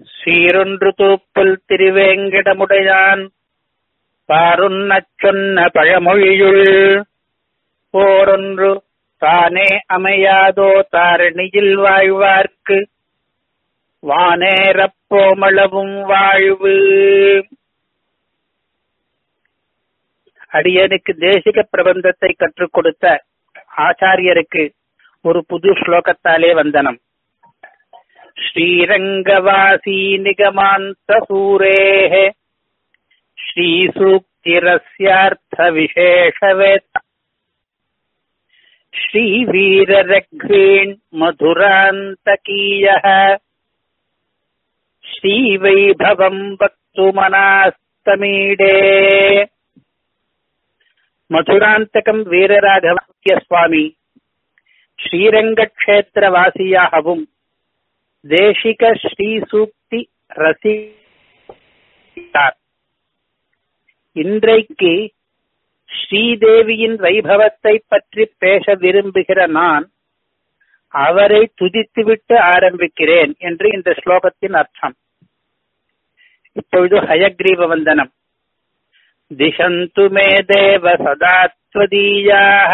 சீரொன்று தூப்புல் திருவேங்கிடமுடையான் பாருன்னச் சொன்ன பழமொழியுள் போரொன்று தானே அமையாதோ தாரணியில் வாழ்வார்க்கு வானேரப்போமளவும் வாழ்வு அடியனுக்கு தேசிக பிரபந்தத்தை கற்றுக் கொடுத்த ஆச்சாரியருக்கு ஒரு புது ஸ்லோகத்தாலே வந்தனம் ஸ்ரீரங்கவாசி நிகமாந்த சூரேः श्रीसूक्तिरस्यार्थ विशेषवेत्त श्रीवीररघ्वीन् मधुरान्तकीयः श्रीवैभवम् वक्तुमनास्तमीडे மதுராந்தகம் வீரராகவத்திய சுவாமி ஸ்ரீரங்கக்ஷேத்திரவாசியாகவும் தேசிக ஸ்ரீசூக்தி ரசித்தார் இன்றைக்கு ஸ்ரீதேவியின் வைபவத்தை பற்றி பேச விரும்புகிற நான் அவரை துதித்துவிட்டு ஆரம்பிக்கிறேன் என்று இந்த ஸ்லோகத்தின் அர்த்தம் இப்பொழுது ஹயக்ரீவ வந்தனம் दिशन्तु मे देव सदा त्वदीयाः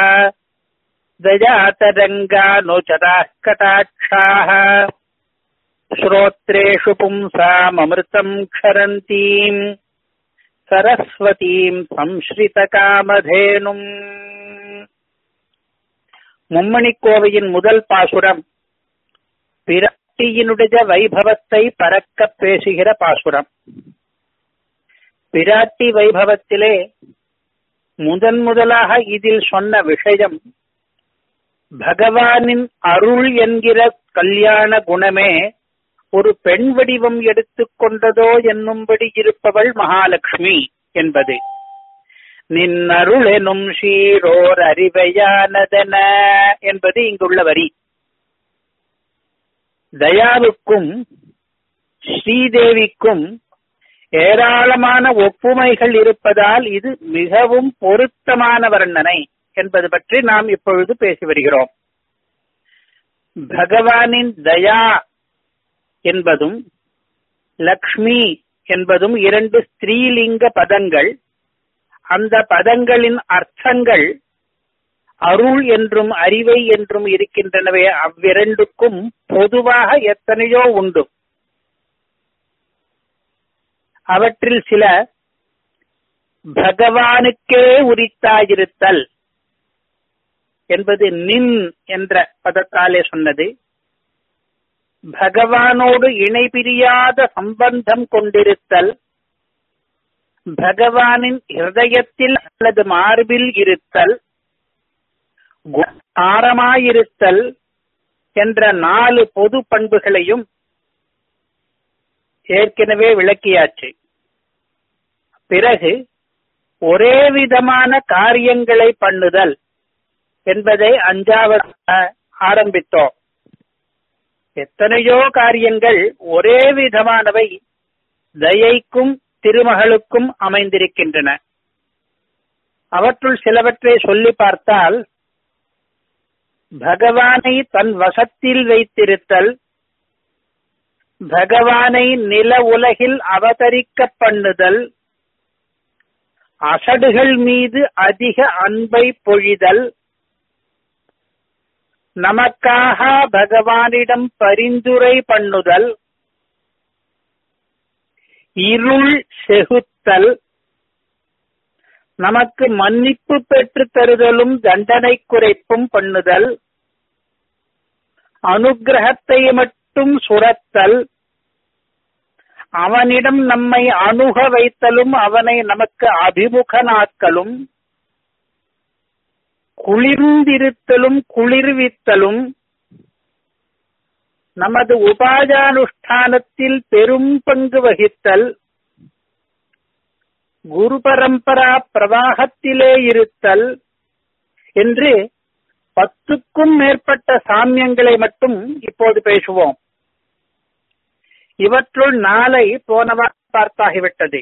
दयातरङ्गानुचराः कटाक्षाः श्रोत्रेषु पुंसाममृतम् क्षरन्तीम् सरस्वतीम् संश्ரிதகாமதேனும் மும்மணிக்கோவையின் முதல் பாசுரம் பிராட்டியினுடைய வைபவத்தை பறக்கப் பேசுகிற பாசுரம் பிராட்டி வைபவத்திலே முதன் முதலாக இதில் சொன்ன விஷயம் பகவானின் அருள் என்கிற கல்யாண குணமே ஒரு பெண் வடிவம் எடுத்துக்கொண்டதோ என்னும்படி இருப்பவள் மகாலட்சுமி என்பது நின்னருள் எனும் ஷீரோர் அறிவையானதன என்பது இங்குள்ள வரி தயாவுக்கும் ஸ்ரீதேவிக்கும் ஏராளமான ஒப்புமைகள் இருப்பதால் இது மிகவும் பொருத்தமான வர்ணனை என்பது பற்றி நாம் இப்பொழுது பேசி வருகிறோம் பகவானின் தயா என்பதும் லக்ஷ்மி என்பதும் இரண்டு ஸ்திரீலிங்க பதங்கள் அந்த பதங்களின் அர்த்தங்கள் அருள் என்றும் அறிவை என்றும் இருக்கின்றனவே அவ்விரண்டுக்கும் பொதுவாக எத்தனையோ உண்டு அவற்றில் சில பகவானுக்கே உரித்தாயிருத்தல் என்பது நின் என்ற பதத்தாலே சொன்னது பகவானோடு இணை பிரியாத சம்பந்தம் கொண்டிருத்தல் பகவானின் ஹிருதயத்தில் அல்லது மார்பில் இருத்தல் ஆரமாயிருத்தல் என்ற நாலு பொது பண்புகளையும் ஏற்கனவே விளக்கியாச்சு பிறகு ஒரே விதமான காரியங்களை பண்ணுதல் என்பதை அஞ்சாவது ஆரம்பித்தோம் எத்தனையோ காரியங்கள் ஒரே விதமானவை தயைக்கும் திருமகளுக்கும் அமைந்திருக்கின்றன அவற்றுள் சிலவற்றை சொல்லி பார்த்தால் பகவானை தன் வசத்தில் வைத்திருத்தல் பகவானை நில உலகில் அவதரிக்க பண்ணுதல் அசடுகள் மீது அதிக அன்பை பொழிதல் நமக்காக பகவானிடம் பரிந்துரை பண்ணுதல் இருள் செகுத்தல் நமக்கு மன்னிப்பு பெற்று தருதலும் தண்டனை குறைப்பும் பண்ணுதல் அனுகிரகத்தை மட்டும் சுரத்தல் அவனிடம் நம்மை அணுக வைத்தலும் அவனை நமக்கு அபிமுகனாக்கலும் குளிர்ந்திருத்தலும் குளிர்வித்தலும் நமது உபாயானுஷ்டானத்தில் பெரும் பங்கு வகித்தல் குரு பரம்பரா பிரவாகத்திலே இருத்தல் என்று பத்துக்கும் மேற்பட்ட சாமியங்களை மட்டும் இப்போது பேசுவோம் இவற்றுள் நாளை போனவா பார்த்தாகிவிட்டது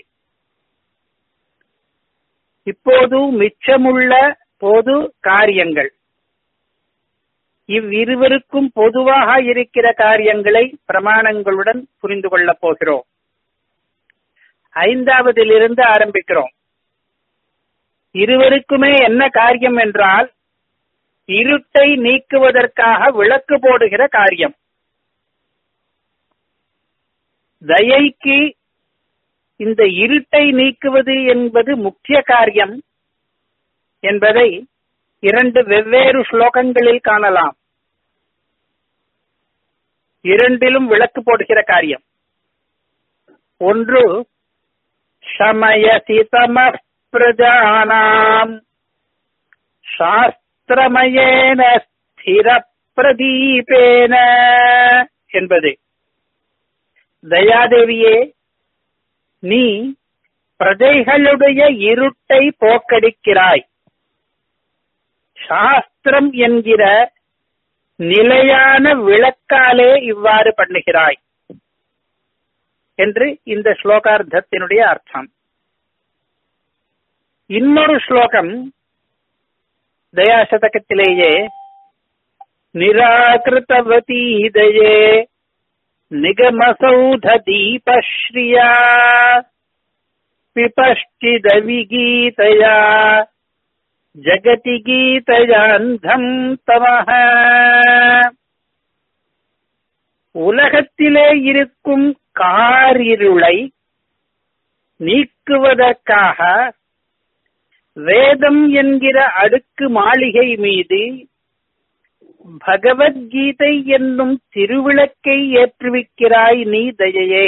இப்போது மிச்சமுள்ள பொது காரியங்கள் இவ்விருவருக்கும் பொதுவாக இருக்கிற காரியங்களை பிரமாணங்களுடன் புரிந்து கொள்ளப் போகிறோம் ஐந்தாவதிலிருந்து ஆரம்பிக்கிறோம் இருவருக்குமே என்ன காரியம் என்றால் இருட்டை நீக்குவதற்காக விளக்கு போடுகிற காரியம் தயைக்கு இந்த இருட்டை நீக்குவது என்பது முக்கிய காரியம் என்பதை இரண்டு வெவ்வேறு ஸ்லோகங்களில் காணலாம் இரண்டிலும் விளக்கு போடுகிற காரியம் ஒன்று சமயசி தம பிரஜானாம் சாஸ்திரமயேன ஸ்திர பிரதீபேன என்பது தயாதேவியே நீ பிரஜைகளுடைய இருட்டை போக்கடிக்கிறாய் சாஸ்திரம் என்கிற நிலையான விளக்காலே இவ்வாறு பண்ணுகிறாய் என்று இந்த ஸ்லோகார்த்தத்தினுடைய அர்த்தம் இன்னொரு ஸ்லோகம் தயாசதகத்திலேயே நிராகிருத்தவதி தயே நிகமசௌத தீபஸ்ரீயா பிபஷ்டித விகீதயா ஜகதி கீதயாந்தம் தமஹ உலகத்திலே இருக்கும் காரிருளை நீக்குவதற்காக வேதம் என்கிற அடுக்கு மாளிகை மீது பகவத்கீதை என்னும் திருவிளக்கை ஏற்றுவிக்கிறாய் நீ தயையே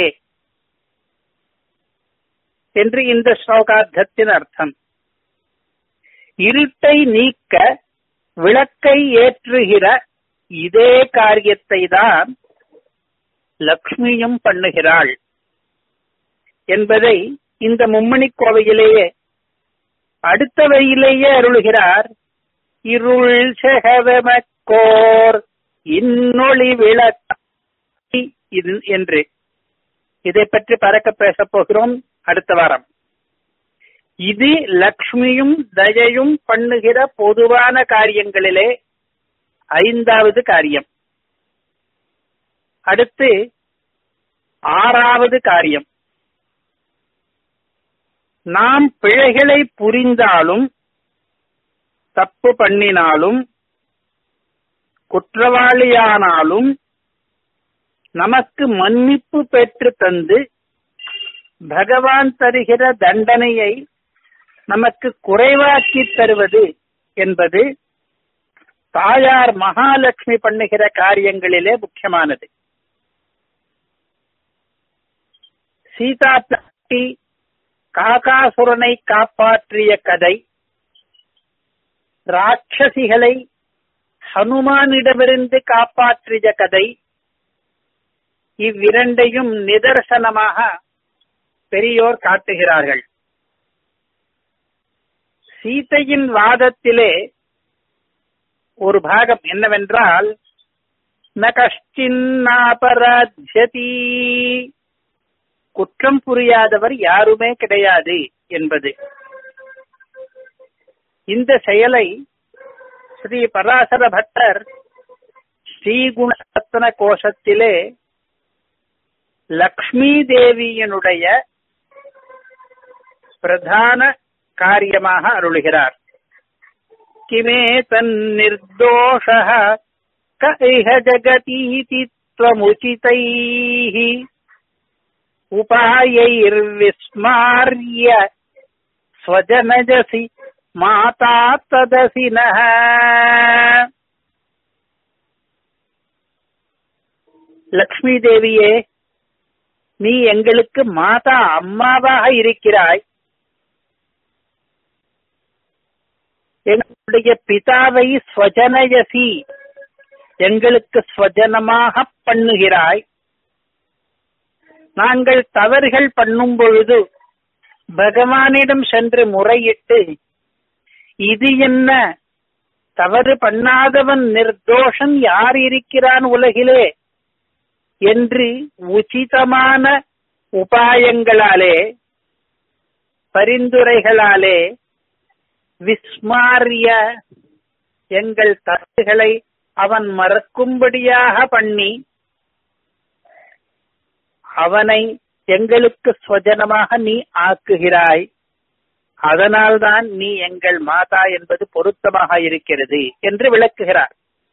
என்று இந்த ஸ்லோகார்த்தத்தின் அர்த்தம் இருட்டை நீக்க விளக்கை ஏற்றுகிற இதே காரியத்தை தான் லக்ஷ்மியும் பண்ணுகிறாள் என்பதை இந்த மும்மணி கோவையிலேயே அடுத்தவையிலேயே அருளுகிறார் இருள் செகவமக்கோர் இன்னொளி விளக்கி இது என்று இதை பற்றி பறக்க பேசப் போகிறோம் அடுத்த வாரம் இது லக்ஷ்மியும் தயையும் பண்ணுகிற பொதுவான காரியங்களிலே ஐந்தாவது காரியம் அடுத்து ஆறாவது காரியம் நாம் பிழைகளை புரிந்தாலும் தப்பு பண்ணினாலும் குற்றவாளியானாலும் நமக்கு மன்னிப்பு பெற்று தந்து பகவான் தருகிற தண்டனையை நமக்கு குறைவாக்கி தருவது என்பது தாயார் மகாலட்சுமி பண்ணுகிற காரியங்களிலே முக்கியமானது சீதா பிராட்டி காகாசுரனை காப்பாற்றிய கதை ராட்சசிகளை ஹனுமானிடமிருந்து காப்பாற்றிய கதை இவ்விரண்டையும் நிதர்சனமாக பெரியோர் காட்டுகிறார்கள் சீதையின் வாதத்திலே ஒரு பாகம் என்னவென்றால் ந கஷ்டின்னாபராத்யதி குற்றம் புரியாதவர் யாருமே கிடையாது என்பது இந்த செயலை ஸ்ரீ பராசர பட்டர் ஸ்ரீகுணரத்ன கோஷத்திலே லக்ஷ்மி தேவியினுடைய பிரதான காரியமாக அருளுகிறார் கிமே தன்னிர்தோஷ க இஹ ஜகதீதி त्वमुचितैः उपायैर्विस्मार्य स्वजनजसि माता तदसि नः லக்ஷ்மி தேவியே நீ எங்களுக்கு மாதா அம்மாவாக இருக்கிறாய் எங்களுடைய பிதாவை ஸ்வஜனயசி எங்களுக்கு ஸ்வஜனமாக பண்ணுகிறாய் நாங்கள் தவறுகள் பண்ணும் பொழுது பகவானிடம் சென்று முறையிட்டு இது என்ன தவறு பண்ணாதவன் நிர்தோஷன் யார் இருக்கிறான் உலகிலே என்று உச்சிதமான உபாயங்களாலே பரிந்துரைகளாலே விஸ்மாரிய எங்கள் தவறுகளை அவன் மறக்கும்படியாக பண்ணி அவனை எங்களுக்கு ஸ்வஜனமாக நீ ஆக்குகிறாய் அதனால்தான் நீ எங்கள் மாதா என்பது பொருத்தமாக இருக்கிறது என்று விளக்குகிறார்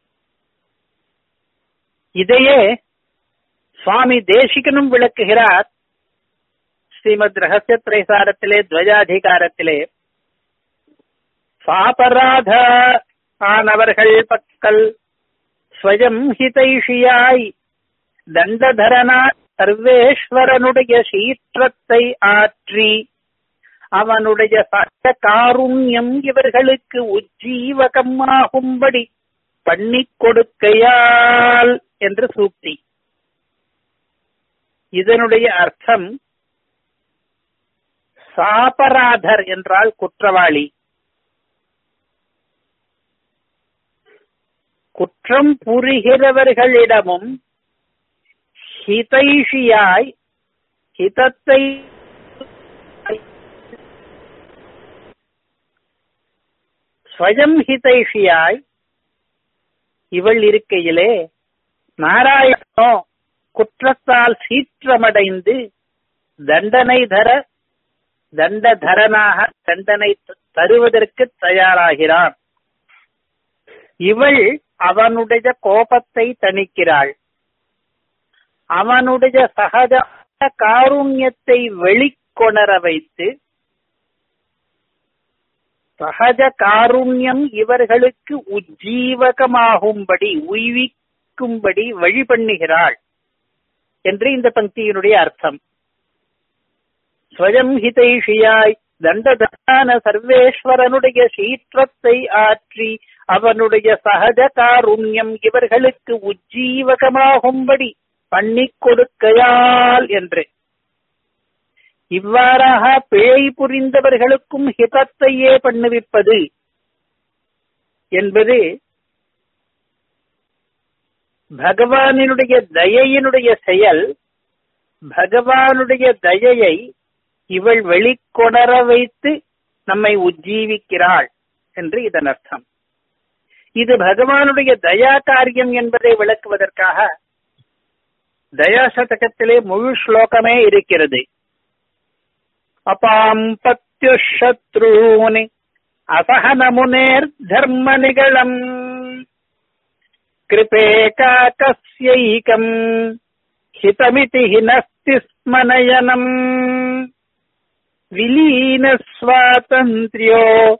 இதையே சுவாமி தேசிகனும் விளக்குகிறார் ஸ்ரீமத் ரகசிய திரைசாரத்திலே துவஜாதிகாரத்திலே சாபராத ஆனவர்கள் பக்கல் ஸ்வயம் ஹிதைஷியாய் தண்டதரனா சர்வேஸ்வரனுடைய சீற்றத்தை ஆற்றி அவனுடைய சட்ட காருண்யம் இவர்களுக்கு உஜ்ஜீவகமாகும்படி பண்ணிக் கொடுக்கையால் என்று சூக்தி இதனுடைய அர்த்தம் சாபராதர் என்றால் குற்றவாளி குற்றம் புரிகிறவர்களிடமும் ஹிதைஷியாய் ஹிதத்தை ஸ்வயம் ஹிதைஷியாய் இவள் இருக்கையிலே நாராயணோ குற்றத்தால் சீற்றமடைந்து தண்டனை தர தண்டதரனாக தண்டனை தருவதற்கு தயாராகிறான் இவள் அவனுடைய கோபத்தை தணிக்கிறாள் அவனுடைய சகஜ காருண்யத்தை வெளிக்கொணர வைத்து சகஜ காருண்யம் இவர்களுக்கு உஜ்ஜீவகமாகும்படி உய்விக்கும்படி வழி பண்ணுகிறாள் என்று இந்த பங்கியினுடைய அர்த்தம் ஸ்வயம் ஹிதைஷியாய் தண்டதான சர்வேஸ்வரனுடைய சீற்றத்தை ஆற்றி அவனுடைய சகஜ காருண்யம் இவர்களுக்கு உஜ்ஜீவகமாகும்படி பண்ணிக் கொடுக்கையால் என்று இவ்வாறாக பிழை புரிந்தவர்களுக்கும் ஹிதத்தையே பண்ணுவிப்பது என்பது பகவானினுடைய தயையினுடைய செயல் பகவானுடைய தயையை இவள் வெளிக்கொணர வைத்து நம்மை உஜ்ஜீவிக்கிறாள் என்று இதன் அர்த்தம் இது பகவானுடைய தயா காரியம் என்பதை விளக்குவதற்காக தயாசதகத்திலே முழு ஸ்லோகமே இருக்கிறது அபாம் பத்யுஷத்ரூனி அசகனமுனேர் தர்ம நிகழம் கிருபே காக்கஸ்யைகம் ஹிதமிதி ஹினஸ்தி ஸ்மனயனம் விலீன ஸ்வாதந்திரியோ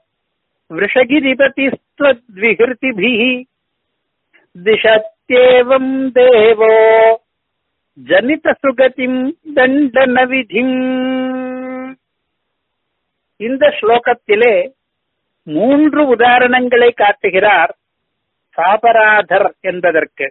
वृषगिरिपतिस्त्वद्विहृतिभिः दिशत्येवम् देवो ஜனிதசுகதிம் தண்டன விதிம் இந்த ஸ்லோகத்திலே மூன்று உதாரணங்களை காட்டுகிறார் சாபராதர் என்பதற்கு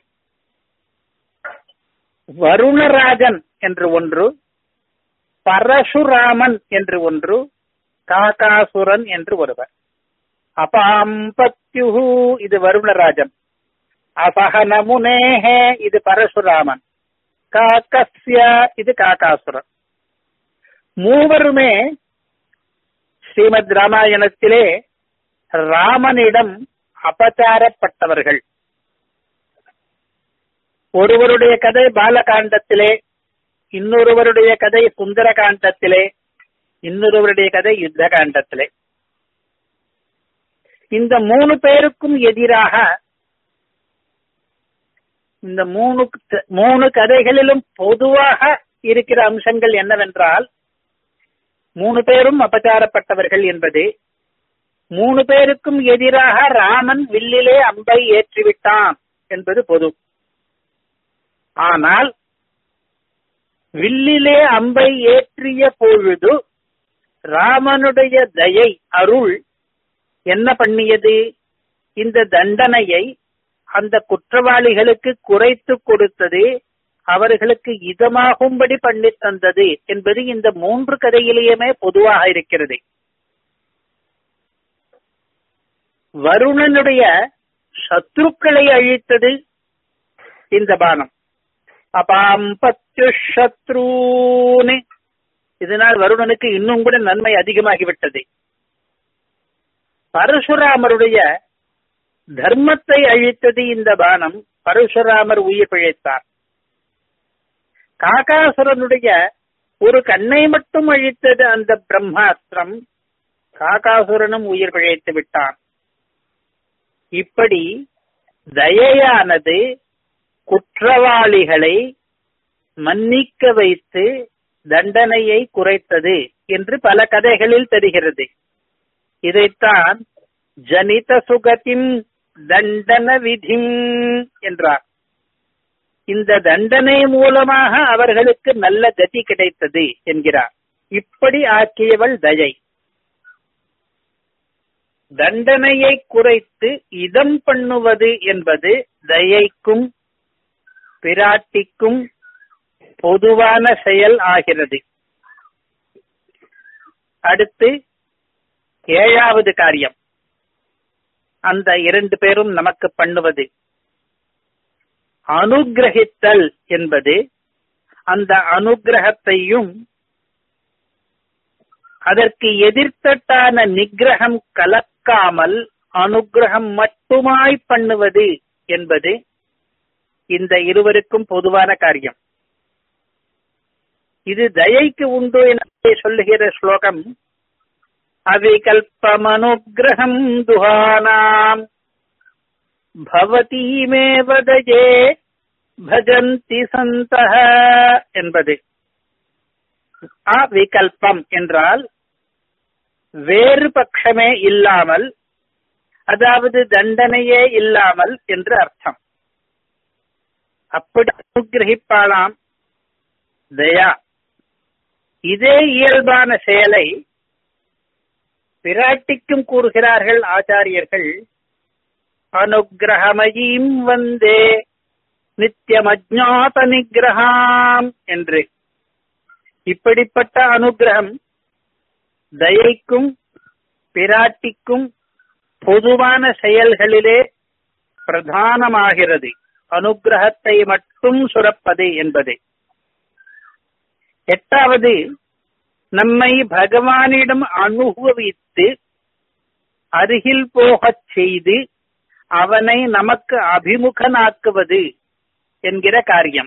வருணராஜன் என்று ஒன்று பரசுராமன் என்று ஒன்று காகாசுரன் என்று ஒருவர் அபாம்பத்யுஹு இது வருணராஜன் அசகனமுனேஹே இது பரசுராமன் காக்கஸ்ய இது காக்காசுரன் மூவருமே ஸ்ரீமத் ராமாயணத்திலே ராமனிடம் அபச்சாரப்பட்டவர்கள் ஒருவருடைய கதை பாலகாண்டத்திலே இன்னொருவருடைய கதை சுந்தர காண்டத்திலே இன்னொருவருடைய கதை யுத்த காண்டத்திலே இந்த மூணு பேருக்கும் எதிராக இந்த மூணு மூணு கதைகளிலும் பொதுவாக இருக்கிற அம்சங்கள் என்னவென்றால் மூணு பேரும் அபச்சாரப்பட்டவர்கள் என்பது மூணு பேருக்கும் எதிராக ராமன் வில்லிலே அம்பை ஏற்றிவிட்டான் என்பது பொது ஆனால் வில்லிலே அம்பை ஏற்றிய பொழுது ராமனுடைய தயை அருள் என்ன பண்ணியது இந்த தண்டனையை அந்த குற்றவாளிகளுக்கு குறைத்து கொடுத்தது அவர்களுக்கு இதமாகும்படி பண்ணி தந்தது என்பது இந்த மூன்று கதையிலேயுமே பொதுவாக இருக்கிறது வருணனுடைய சத்ருக்களை அழித்தது இந்த பானம் அபாம்பத்து சத்ரூனு இதனால் வருணனுக்கு இன்னும் கூட நன்மை அதிகமாகிவிட்டது பரசுராமருடைய தர்மத்தை அழித்தது இந்த பானம் பரசுராமர் உயிர் பிழைத்தார் காகாசுரனுடைய ஒரு கண்ணை மட்டும் அழித்தது அந்த பிரம்மாஸ்திரம் காகாசுரனும் உயிர் பிழைத்து விட்டான் இப்படி தயையானது குற்றவாளிகளை மன்னிக்க வைத்து தண்டனையை குறைத்தது என்று பல கதைகளில் தெரிகிறது இதைத்தான் ஜனித சுகத்தின் தண்டன விதிம் என்றார் இந்த தண்டனை மூலமாக அவர்களுக்கு நல்ல கதி கிடைத்தது என்கிறார் இப்படி ஆக்கியவள் தயை தண்டனையை குறைத்து இதம் பண்ணுவது என்பது தயைக்கும் பிராட்டிக்கும் பொதுவான செயல் ஆகிறது அடுத்து ஏழாவது காரியம் அந்த இரண்டு பேரும் நமக்கு பண்ணுவது அனுகிரகித்தல் என்பது அந்த அனுகிரகத்தையும் அதற்கு எதிர்த்தட்டான நிகிரகம் கலக்காமல் அனுகிரகம் மட்டுமாய் பண்ணுவது என்பது இந்த இருவருக்கும் பொதுவான காரியம் இது தயைக்கு உண்டு என்று சொல்லுகிற ஸ்லோகம் அவிகல்பமனுகிரகம் துஹானாம் பவதீமேவ தயே பஜந்தி சந்தஹ என்பது அவிகல்பம் என்றால் வேறு பட்சமே இல்லாமல் அதாவது தண்டனையே இல்லாமல் என்று அர்த்தம் அப்படி அனுகிரகிப்பாளாம் தயா இதே இயல்பான செயலை பிராட்டிக்கும் கூறுகிறார்கள் ஆச்சாரியர்கள் அனுகிரகமயீம் வந்தே நித்தியம் அஜாத நிகிரகாம் என்று இப்படிப்பட்ட அனுகிரகம் தயைக்கும் பிராட்டிக்கும் பொதுவான செயல்களிலே பிரதானமாகிறது அனுகிரகத்தை மட்டும் சுரப்பது என்பது எட்டாவது நம்மை பகவானிடம் அனுபவித்து அருகில் போகச் செய்து அவனை நமக்கு அபிமுகனாக்குவது என்கிற காரியம்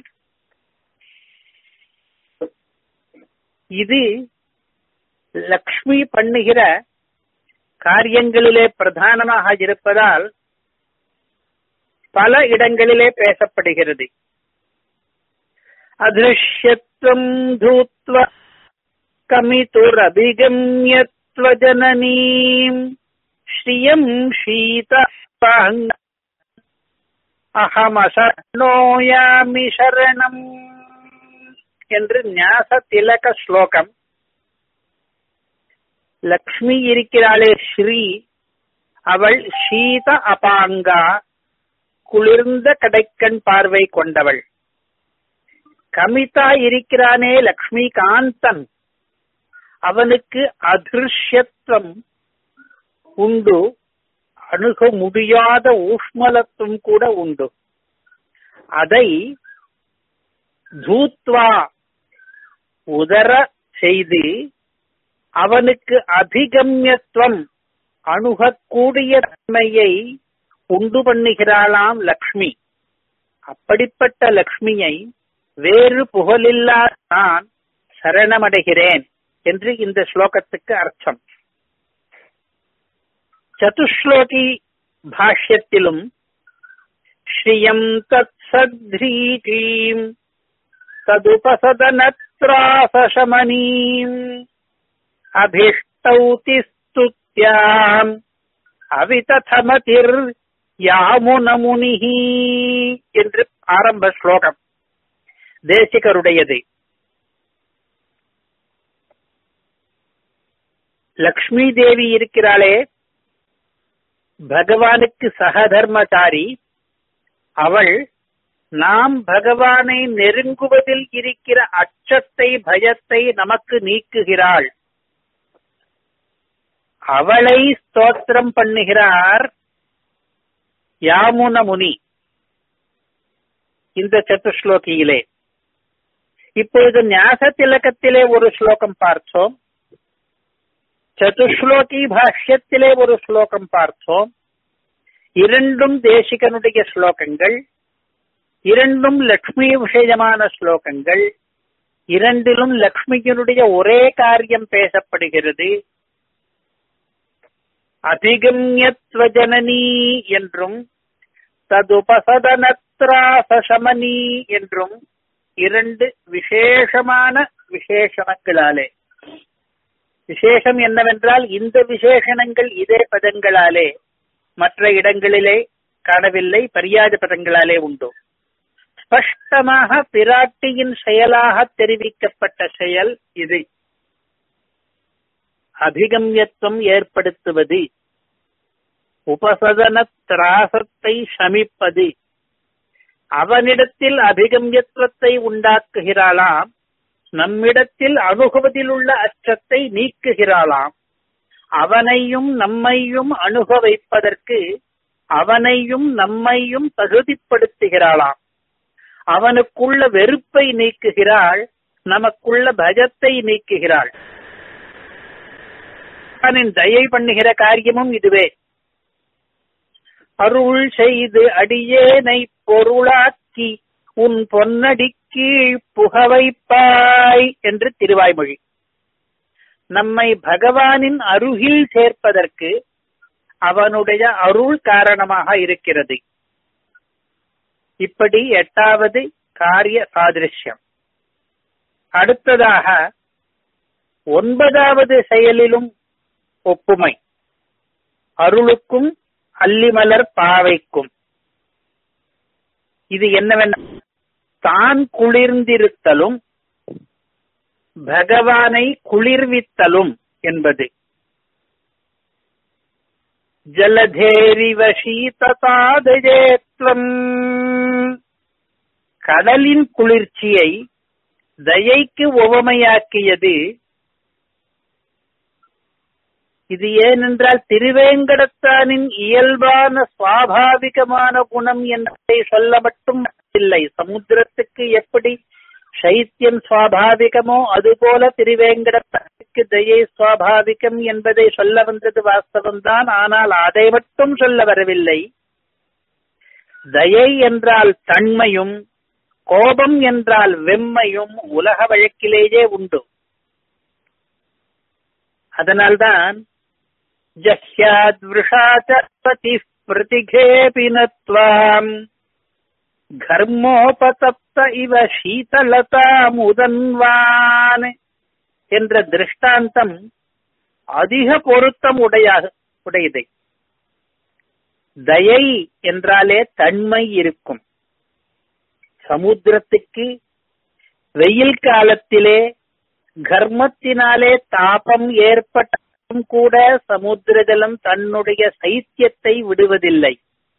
இது லக்ஷ்மி பண்ணுகிற காரியங்களிலே பிரதானமாக இருப்பதால் பல இடங்களிலே பேசப்படுகிறது அதிருஷ்யத்துவம் தூத்வ கமிதுரபிகம்யத்வஜனனீம் ஸ்ரீயம் ஷீதாங்க அகமசனோயாமி சரணம் என்று ஞாச திலக ஸ்லோகம் லக்ஷ்மி இருக்கிறாளே ஸ்ரீ அவள் ஷீத அபாங்கா குளிர்ந்த கடைக்கண் பார்வை கொண்டவள் கமிதா இருக்கிறானே லக்ஷ்மி காந்தன் அவனுக்கு அதிருஷ்யத்துவம் உண்டு அணுக முடியாத ஊஷ்மலத்துவம் கூட உண்டு அதை தூத்வா உதர செய்து அவனுக்கு அதிகம்யத்துவம் அணுகக்கூடிய தன்மையை உண்டு பண்ணுகிறாளாம் லக்ஷ்மி அப்படிப்பட்ட லக்ஷ்மியை வேறு புகழில்லா நான் சரணமடைகிறேன் என்று இந்த ஸ்லோகத்துக்கு அர்த்தம் சதுஸ்லோகி பாஷ்யத்திலும் ஸ்ரீயம் தத் சத்ரீகீம் ததுபசதனத்ராசமனீம் அபிஷ்டௌதி ஸ்துத்யாம் அவிததமதிர் யாமுனமுனிஹி என்று ஆரம்ப ஸ்லோகம் தேசிகருடையது லக்ஷ்மி தேவி இருக்கிறாளே பகவானுக்கு சகதர்மச்சாரி அவள் நாம் பகவானை நெருங்குவதில் இருக்கிற அச்சத்தை பயத்தை நமக்கு நீக்குகிறாள் அவளை ஸ்தோத்திரம் பண்ணுகிறார் யாமுன முனி இந்த சத்துஸ்லோகியிலே இப்பொழுது ஞாச திலகத்திலே ஒரு ஸ்லோகம் பார்த்தோம் சதுஸ்லோகி பாஷ்யத்திலே ஒரு ஸ்லோகம் பார்த்தோம் இரண்டும் தேசிகனுடைய ஸ்லோகங்கள் இரண்டும் லக்ஷ்மி விஷயமான ஸ்லோகங்கள் இரண்டிலும் லக்ஷ்மியினுடைய ஒரே காரியம் பேசப்படுகிறது அபிகம்யத்வஜனனி என்றும் ததுபசதனத்ராசமனி என்றும் இரண்டு விசேஷமான விசேஷணங்களாலே விசேஷம் என்னவென்றால் இந்த விசேஷணங்கள் இதே பதங்களாலே மற்ற இடங்களிலே காணவில்லை பரியாத பதங்களாலே உண்டு ஸ்பஷ்டமாக பிராட்டியின் செயலாக தெரிவிக்கப்பட்ட செயல் இது அபிகம்யத்துவம் ஏற்படுத்துவது உபசதன திராசத்தை சமிப்பது அவனிடத்தில் அபிகம்யத்துவத்தை உண்டாக்குகிறாளாம் நம்மிடத்தில் அணுகுவதில் உள்ள அச்சத்தை நீக்குகிறாளாம் அவனையும் நம்மையும் அணுக வைப்பதற்கு அவனையும் நம்மையும் தகுதிப்படுத்துகிறாளாம் அவனுக்குள்ள வெறுப்பை நீக்குகிறாள் நமக்குள்ள பஜத்தை நீக்குகிறாள் அவனின் தயை பண்ணுகிற காரியமும் இதுவே அருள் செய்து அடியேனை பொருளாக்கி உன் பொன்னடி கீழ் புகவைப்பாய் என்று திருவாய்மொழி நம்மை பகவானின் அருகில் சேர்ப்பதற்கு அவனுடைய அருள் காரணமாக இருக்கிறது இப்படி எட்டாவது காரிய சாதிருஷ்யம் அடுத்ததாக ஒன்பதாவது செயலிலும் ஒப்புமை அருளுக்கும் அல்லிமலர் பாவைக்கும் இது என்னவென்ன தான் குளிர்ந்திருத்தலும் பகவானை குளிர்வித்தலும் என்பது ஜலதேரிவ சீததாதயேத்வம் கடலின் குளிர்ச்சியை தயைக்கு உவமையாக்கியது இது ஏனென்றால் திருவேங்கடத்தானின் இயல்பான சுவாபாவிகமான குணம் என்பதை சொல்ல மட்டும் இல்லை சமுத்திரத்துக்கு எப்படி சைத்தியம் சுவாபாவிகமோ அதுபோல திருவேங்கடத்தானுக்கு தயை சுவாபாவிகம் என்பதை சொல்ல வந்தது வாஸ்தவம்தான் ஆனால் அதை மட்டும் சொல்ல வரவில்லை தயை என்றால் தன்மையும் கோபம் என்றால் வெம்மையும் உலக வழக்கிலேயே உண்டு அதனால்தான் ஜஹ்யாத்விருஷாச்சபதி பிரதிகேபினத்வாம் கர்மோபதப்த இவ சீதலதாமுதன்வான் என்ற திருஷ்டாந்தம் அதிக பொருத்தம் உடைய உடையதை தயை என்றாலே தன்மை இருக்கும் சமுத்திரத்துக்கு வெயில் காலத்திலே கர்மத்தினாலே தாபம் ஏற்பட்டும் கூட சமுத்திர ஜலம் தன்னுடைய சைத்தியத்தை விடுவதில்லை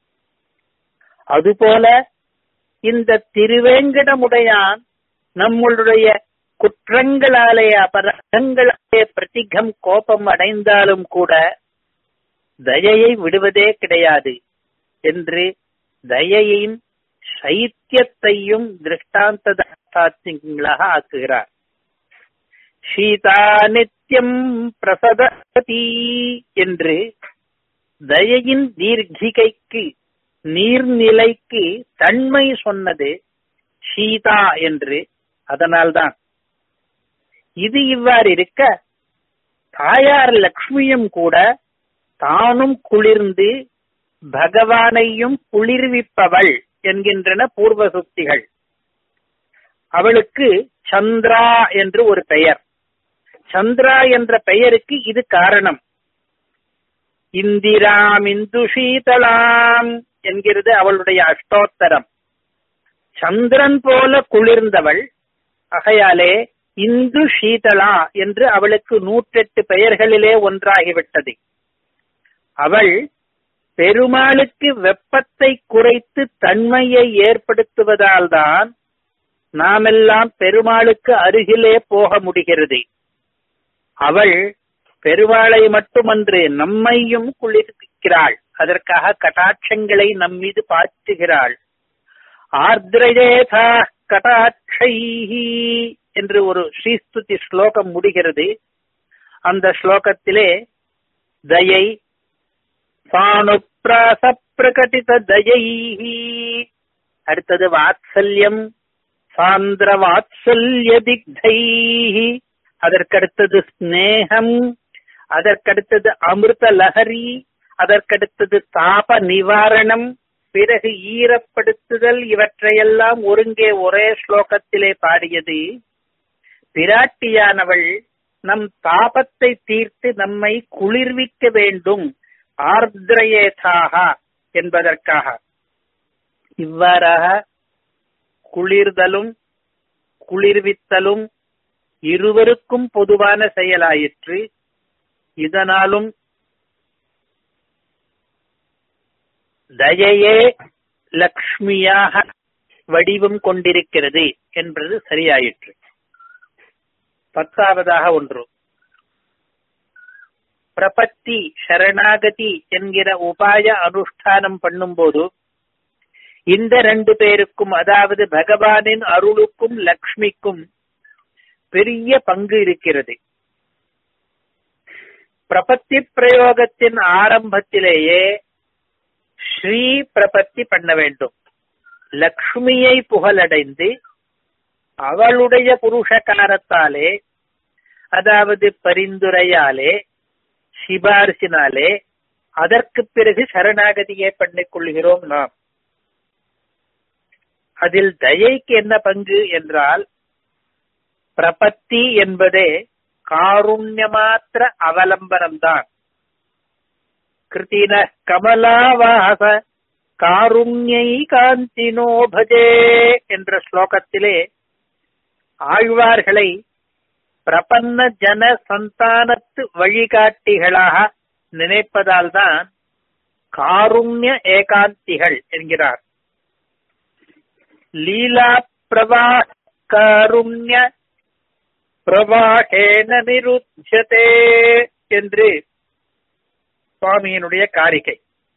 அதுபோல இந்த திருவேங்கடமுடையான் நம்மளுடைய குற்றங்களாலே அபராதங்களாலே பிரதிகம் கோபம் அடைந்தாலும் கூட தயையை விடுவதே கிடையாது என்று தயையின் சைத்தியத்தையும் திருஷ்டாந்த தாத்யங்களாக ஆக்குகிறார் சீதா நித்தியம் பிரசததி என்று தயையின் தீர்க்கிகைக்கு நீர்நிலைக்கு தன்மை சொன்னது சீதா என்று அதனால்தான் இது இவ்வாறு இருக்க தாயார் லக்ஷ்மியும் கூட தானும் குளிர்ந்து பகவானையும் குளிர்விப்பவள் என்கின்றன பூர்வ சுக்திகள் அவளுக்கு சந்திரா என்று ஒரு பெயர் சந்திரா என்ற பெயருக்கு இது காரணம் இந்திராம் இந்து சீதலாம் என்கிறது அவளுடைய அஷ்டோத்தரம் சந்திரன் போல குளிர்ந்தவள் ஆகையாலே இந்து சீதலா என்று அவளுக்கு நூற்றெட்டு பெயர்களிலே ஒன்றாகிவிட்டது அவள் பெருமாளுக்கு வெப்பத்தை குறைத்து தன்மையை ஏற்படுத்துவதால் தான் நாமெல்லாம் பெருமாளுக்கு அருகிலே போக முடிகிறது அவள் பெருமாளை மட்டுமன்று நம்மையும் குளிர்விக்கிறாள் அதற்காக கட்டாட்சங்களை நம் மீது பாய்ச்சுகிறாள் ஆர்திரஜேதா கட்டாட்சைஹி என்று ஒரு ஸ்ரீஸ்துதி ஸ்லோகம் முடிகிறது அந்த ஸ்லோகத்திலே தயை சாணுப்ராச பிரகடித தயைஹி அடுத்தது வாத்சல்யம் சாந்திர வாத்சல்ய திக்தைஹி அதற்கடுத்தது ஸ்நேகம் அதற்கடுத்தது அமிர்த லஹரி அதற்கடுத்தது தாப நிவாரணம் பிறகு ஈரப்படுத்துதல் இவற்றையெல்லாம் ஒருங்கே ஒரே ஸ்லோகத்திலே பாடியது பிராட்டியானவள் நம் தாபத்தை தீர்த்து நம்மை குளிர்விக்க வேண்டும் ஆர்திரயேதாக என்பதற்காக இவ்வாறாக குளிர்தலும் குளிர்வித்தலும் இருவருக்கும் பொதுவான செயலாயிற்று இதனாலும் தயையே லக்ஷ்மியாக வடிவம் கொண்டிருக்கிறது என்பது சரியாயிற்று பத்தாவதாக ஒன்று பிரபத்தி சரணாகதி என்கிற உபாய அனுஷ்டானம் பண்ணும்போது இந்த ரெண்டு பேருக்கும் அதாவது பகவானின் அருளுக்கும் லக்ஷ்மிக்கும் பெரிய பங்கு இருக்கிறது பிரபத்தி பிரயோகத்தின் ஆரம்பத்திலேயே ஸ்ரீ பிரபத்தி பண்ண வேண்டும் லக்ஷ்மியை புகழடைந்து அவளுடைய புருஷகாரத்தாலே அதாவது பரிந்துரையாலே சிபாரிசினாலே அதற்கு பிறகு சரணாகதியை பண்ணிக் கொள்கிறோம் நாம் அதில் தயைக்கு என்ன பங்கு என்றால் பிரபத்தி என்பதே காருண்யமாத்திர அவலம்பனம்தான் கிருத்தின கமலாவாச காருண்யை காந்தினோ பஜே என்ற ஸ்லோகத்திலே ஆழ்வார்களை பிரபன்ன ஜன சந்தானத்து வழிகாட்டிகளாக நினைப்பதால் தான் காருண்ய ஏகாந்திகள் என்கிறார் லீலா பிரவா காருண்ய பிரவாகேன நிருத்தியதே என்று சுவாமியினுடைய காரிகை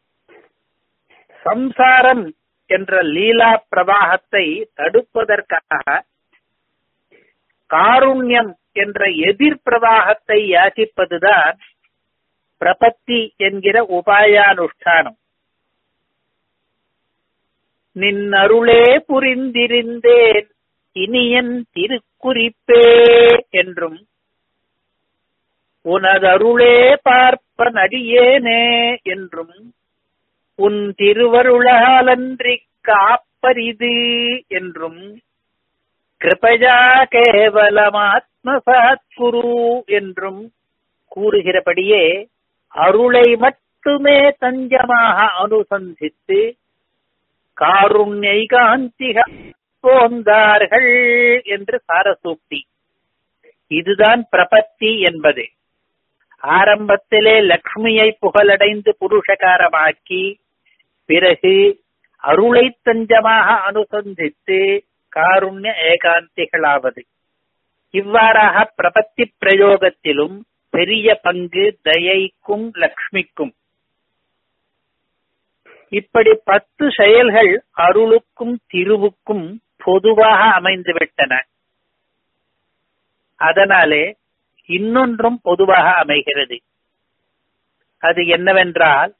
சம்சாரம் என்ற லீலா பிரவாகத்தை தடுப்பதற்காக காருண்யம் என்ற எதிர் பிரவாகத்தை யாசிப்பதுதான் பிரபத்தி என்கிற உபாயானுஷ்டானம் நின்னருளே புரிந்திருந்தேன் இனியன் திருக்குறிப்பே என்றும் உனதருளே பார்ப்ப நடியேனே என்றும் உன் திருவருளாலன்றி காப்பரிது என்றும் கிருபயா கேவலமாத்மசாத் குரு என்றும் கூறுகிறபடியே அருளை மட்டுமே தஞ்சமாக அனுசந்தித்து காருண்யைகாந்திக போந்தார்கள் என்று சாரசூக்தி இதுதான் பிரபத்தி என்பது ஆரம்பத்திலே லக்ஷ்மியை புகழடைந்து புருஷகாரமாக்கி பிறகு அருளை தஞ்சமாக அனுசந்தித்து காருண்ய ஏகாந்திகளாவது இவ்வாறாக பிரபத்தி பிரயோகத்திலும் பெரிய பங்கு தயைக்கும் லக்ஷ்மிக்கும் இப்படி பத்து செயல்கள் அருளுக்கும் திருவுக்கும் பொதுவாக அமைந்துவிட்டன அதனாலே இன்னொன்றும் பொதுவாக அமைகிறது அது என்னவென்றால்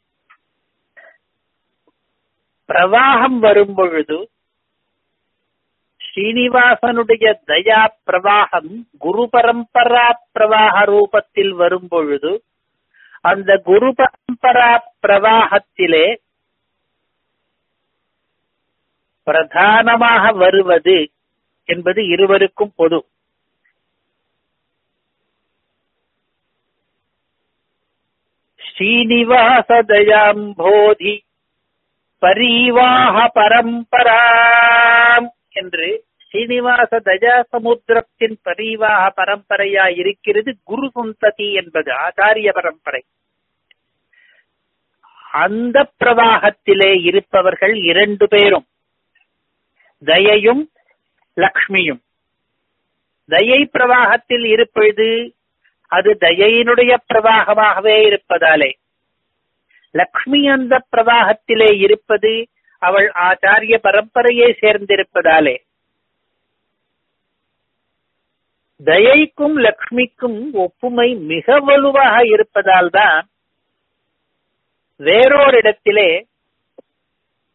பிரவாகம் வரும் பொழுது ஸ்ரீனிவாசனுடைய தயா பிரவாகம் குரு பரம்பரா பிரவாக ரூபத்தில் வரும் பொழுது அந்த குரு பரம்பரா பிரவாகத்திலே பிரதானமாக வருவது என்பது இருவருக்கும் பொது ஸ்ரீனிவாச தயாம்போதி பரிவாக பரம்பராம் என்று ஸ்ரீனிவாச தஜா சமுத்திரத்தின் பரிவாக பரம்பரையா இருக்கிறது குரு சுந்ததி என்பது ஆச்சாரிய பரம்பரை அந்த பிரவாகத்திலே இருப்பவர்கள் இரண்டு பேரும் தயையும் லக்ஷ்மியும் தயை பிரவாகத்தில் இருப்பது அது தயையினுடைய பிரவாகமாகவே இருப்பதாலே லக்ஷ்மி அந்த பிரவாகத்திலே இருப்பது அவள் ஆச்சாரிய பரம்பரையை சேர்ந்திருப்பதாலே தயைக்கும் லக்ஷ்மிக்கும் ஒப்புமை மிக வலுவாக இருப்பதால் தான் வேறோரிடத்திலே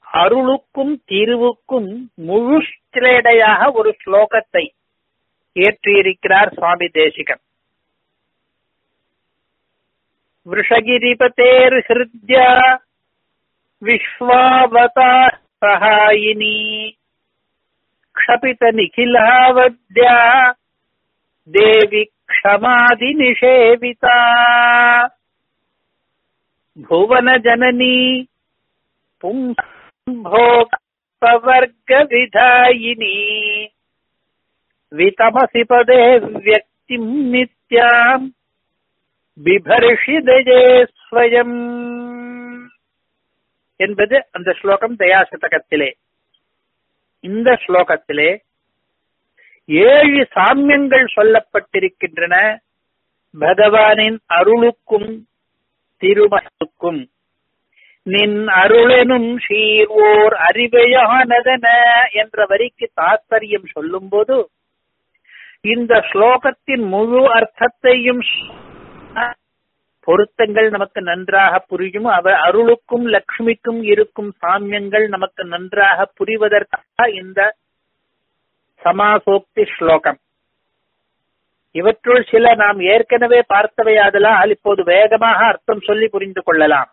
அருளுக்கும் தீர்வுக்கும் முழு சிலேடையாக ஒரு ஸ்லோகத்தை ஏற்றியிருக்கிறார் சுவாமி தேசிகன் விஷகிரிபதேர் ஹிருத்யா விஸ்வாவதா சகாயினி क्षपित निखिलावद्या देवि क्षमादि निषेविता भुवन जननी पुंभोक्तवर्ग विधायिनी वितमसि पदे व्यक्तिम् नित्याम् பிபர்ஷிதஜே ஸ்வயம் என்பது அந்த ஸ்லோகம் தயாசதகத்திலே இந்த ஸ்லோகத்திலே ஏழு சாமியங்கள் சொல்லப்பட்டிருக்கின்றன பகவானின் அருளுக்கும் திருமலுக்கும் நின் அருளெனும் சீர்வோர் அறிவையானதன என்ற வரிக்கு தாத்பரியம் சொல்லும்போது இந்த ஸ்லோகத்தின் முழு அர்த்தத்தையும் பொருத்தங்கள் நமக்கு நன்றாக புரியும் அவர் அருளுக்கும் லக்ஷ்மிக்கும் இருக்கும் சாமியங்கள் நமக்கு நன்றாக புரிவதற்காக இந்த சமாசோக்தி ஸ்லோகம் இவற்றுள் சில நாம் ஏற்கனவே பார்த்தவையாதலால் இப்போது வேகமாக அர்த்தம் சொல்லி புரிந்து கொள்ளலாம்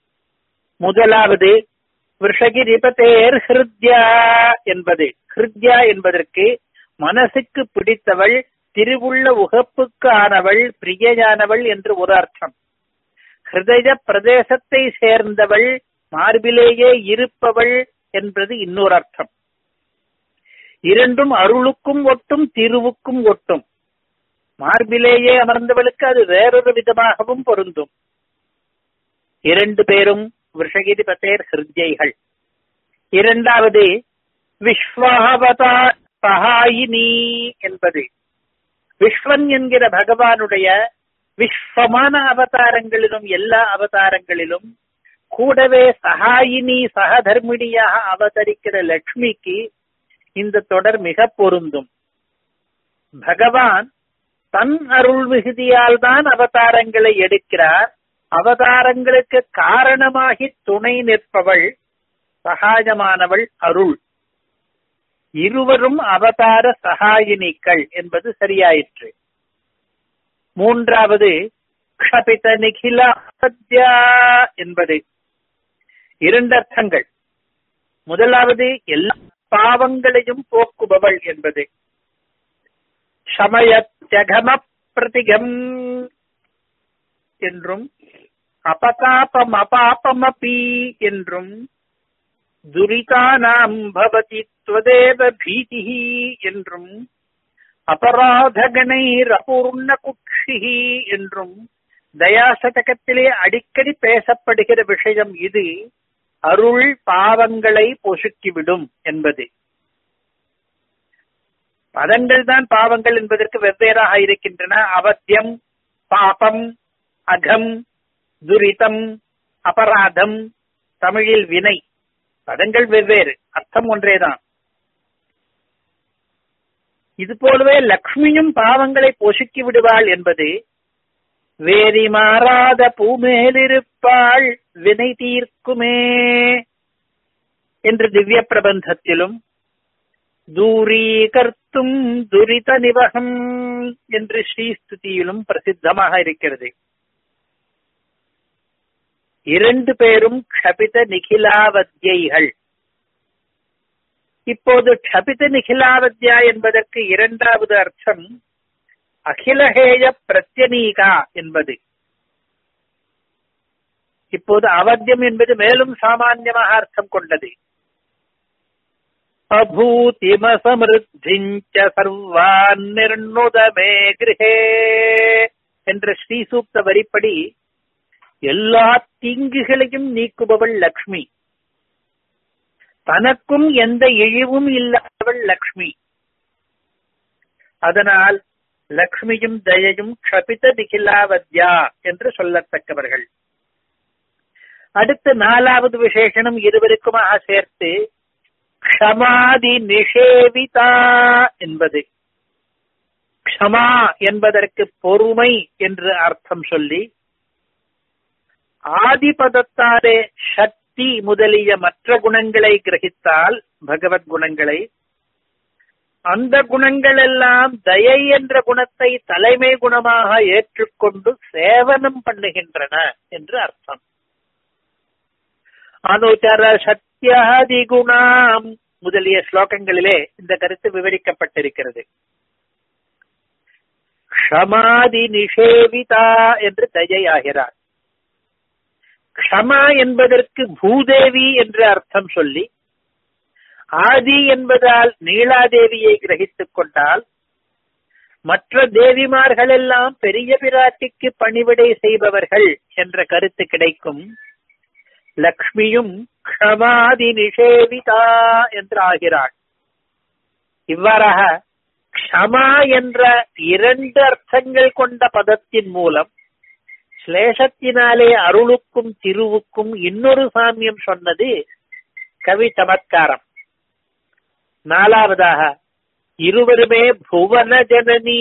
முதலாவது விஷகிரிபதேர் ஹிருத்யா என்பது ஹிருத்யா என்பதற்கு மனசுக்கு பிடித்தவள் திருவுள்ள உகப்புக்கு ஆனவள் பிரியயானவள் என்று ஒரு அர்த்தம் ஹிருதய பிரதேசத்தை சேர்ந்தவள் மார்பிலேயே இருப்பவள் என்பது இன்னொரு அர்த்தம் இரண்டும் அருளுக்கும் ஒட்டும் திருவுக்கும் ஒட்டும் மார்பிலேயே அமர்ந்தவளுக்கு அது வேறொரு விதமாகவும் பொருந்தும் இரண்டு பேரும் விஷகிரி பத்தேர் ஹிருத்யைகள் இரண்டாவது விஸ்வாவதா சகாயினி என்பது விஸ்வன் என்கிற பகவானுடைய விஸ்வமான அவதாரங்களிலும் எல்லா அவதாரங்களிலும் கூடவே சகாயினி சகதர்மிணியாக அவதரிக்கிற லக்ஷ்மிக்கு இந்த தொடர் மிக பொருந்தும் பகவான் தன் அருள் மிகுதியால் தான் அவதாரங்களை எடுக்கிறார் அவதாரங்களுக்கு காரணமாகி துணை நிற்பவள் சகாயமானவள் அருள் இருவரும் அவதார சகாயினிகள் என்பது சரியாயிற்று மூன்றாவது க்ஷபித நிகில சத்யா என்பது இரண்டு அர்த்தங்கள் முதலாவது எல்லா பாவங்களையும் போக்குபவள் என்பது சமயத்யகம பிரதிகம் என்றும் அபதாபம் அபாபமபி என்றும் துரிதானாம் பவதி त्वदेव भीतिः என்றும் அபராதகணைர் அபூர்ண குட்சிஹி என்றும் தயாசதகத்திலே அடிக்கடி பேசப்படுகிற விஷயம் இது அருள் பாவங்களை பொசுக்கிவிடும் என்பது பதங்கள் தான் பாவங்கள் என்பதற்கு வெவ்வேறாக இருக்கின்றன அவத்தியம் பாபம் அகம் துரிதம் அபராதம் தமிழில் வினை பதங்கள் வெவ்வேறு அர்த்தம் ஒன்றேதான் இது போலவே லக்ஷ்மியும் பாவங்களை பொசுக்கி விடுவாள் என்பது வேரி மாறாத பூமேலிருப்பாள் வினை தீர்க்குமே என்று திவ்ய பிரபந்தத்திலும் தூரீகர்த்தும் துரித நிவகம் என்று ஸ்ரீஸ்துதியிலும் பிரசித்தமாக இருக்கிறது இரண்டு பேரும் க்ஷபித நிகிலாவத்யைகள் இப்போது க்ஷபித நிகிலாவத்யா என்பதற்கு இரண்டாவது அர்த்தம் அகிலஹேய பிரத்யனீகா என்பது இப்போது அவத்தியம் என்பது மேலும் சாமான்யமாக அர்த்தம் கொண்டது அபூதிமசமிருத்திஞ்ச சர்வான் நிர்ணுதமே கிரகே என்ற ஸ்ரீசூக்த வரிப்படி எல்லா தீங்குகளையும் நீக்குபவள் லக்ஷ்மி தனக்கும் எந்த இழிவும் இல்லாதவள் லக்ஷ்மி அதனால் லக்ஷ்மியும் தயையும் க்ஷபித நிகிலாவத்யா என்று சொல்லத்தக்கவர்கள் அடுத்து நாலாவது விசேஷனம் இருவருக்குமாக சேர்த்து க்ஷமாதி நிஷேவிதா என்பது க்ஷமா என்பதற்கு பொறுமை என்று அர்த்தம் சொல்லி ஆதிபதத்தாலே ஷட் பக்தி முதலிய மற்ற குணங்களை கிரகித்தால் பகவத் குணங்களை அந்த குணங்கள் எல்லாம் தயை என்ற குணத்தை தலைமை குணமாக ஏற்றுக்கொண்டு சேவனம் பண்ணுகின்றன என்று அர்த்தம் அனுச்சர சத்தியாதி குணாம் முதலிய ஸ்லோகங்களிலே இந்த கருத்து விவரிக்கப்பட்டிருக்கிறது க்ஷமாதி நிஷேவிதா என்று தயை ஆகிறார் க்ஷமா என்பதற்கு பூதேவி என்று அர்த்தம் சொல்லி ஆதி என்பதால் நீலாதேவியை கிரகித்துக் கொண்டால் மற்ற தேவிமார்கள் எல்லாம் பெரிய பிராட்டிக்கு பணிவிடை செய்பவர்கள் என்ற கருத்து கிடைக்கும் லக்ஷ்மியும் க்ஷமாதி நிஷேவிதா என்று ஆகிறாள் இவ்வாறாக க்ஷமா என்ற இரண்டு அர்த்தங்கள் கொண்ட பதத்தின் மூலம் ஸ்லேஷத்தினாலே அருளுக்கும் திருவுக்கும் இன்னொரு சாமியம் சொன்னது கவி சமத்காரம் நாலாவதாக இருவருமே புவன ஜனனி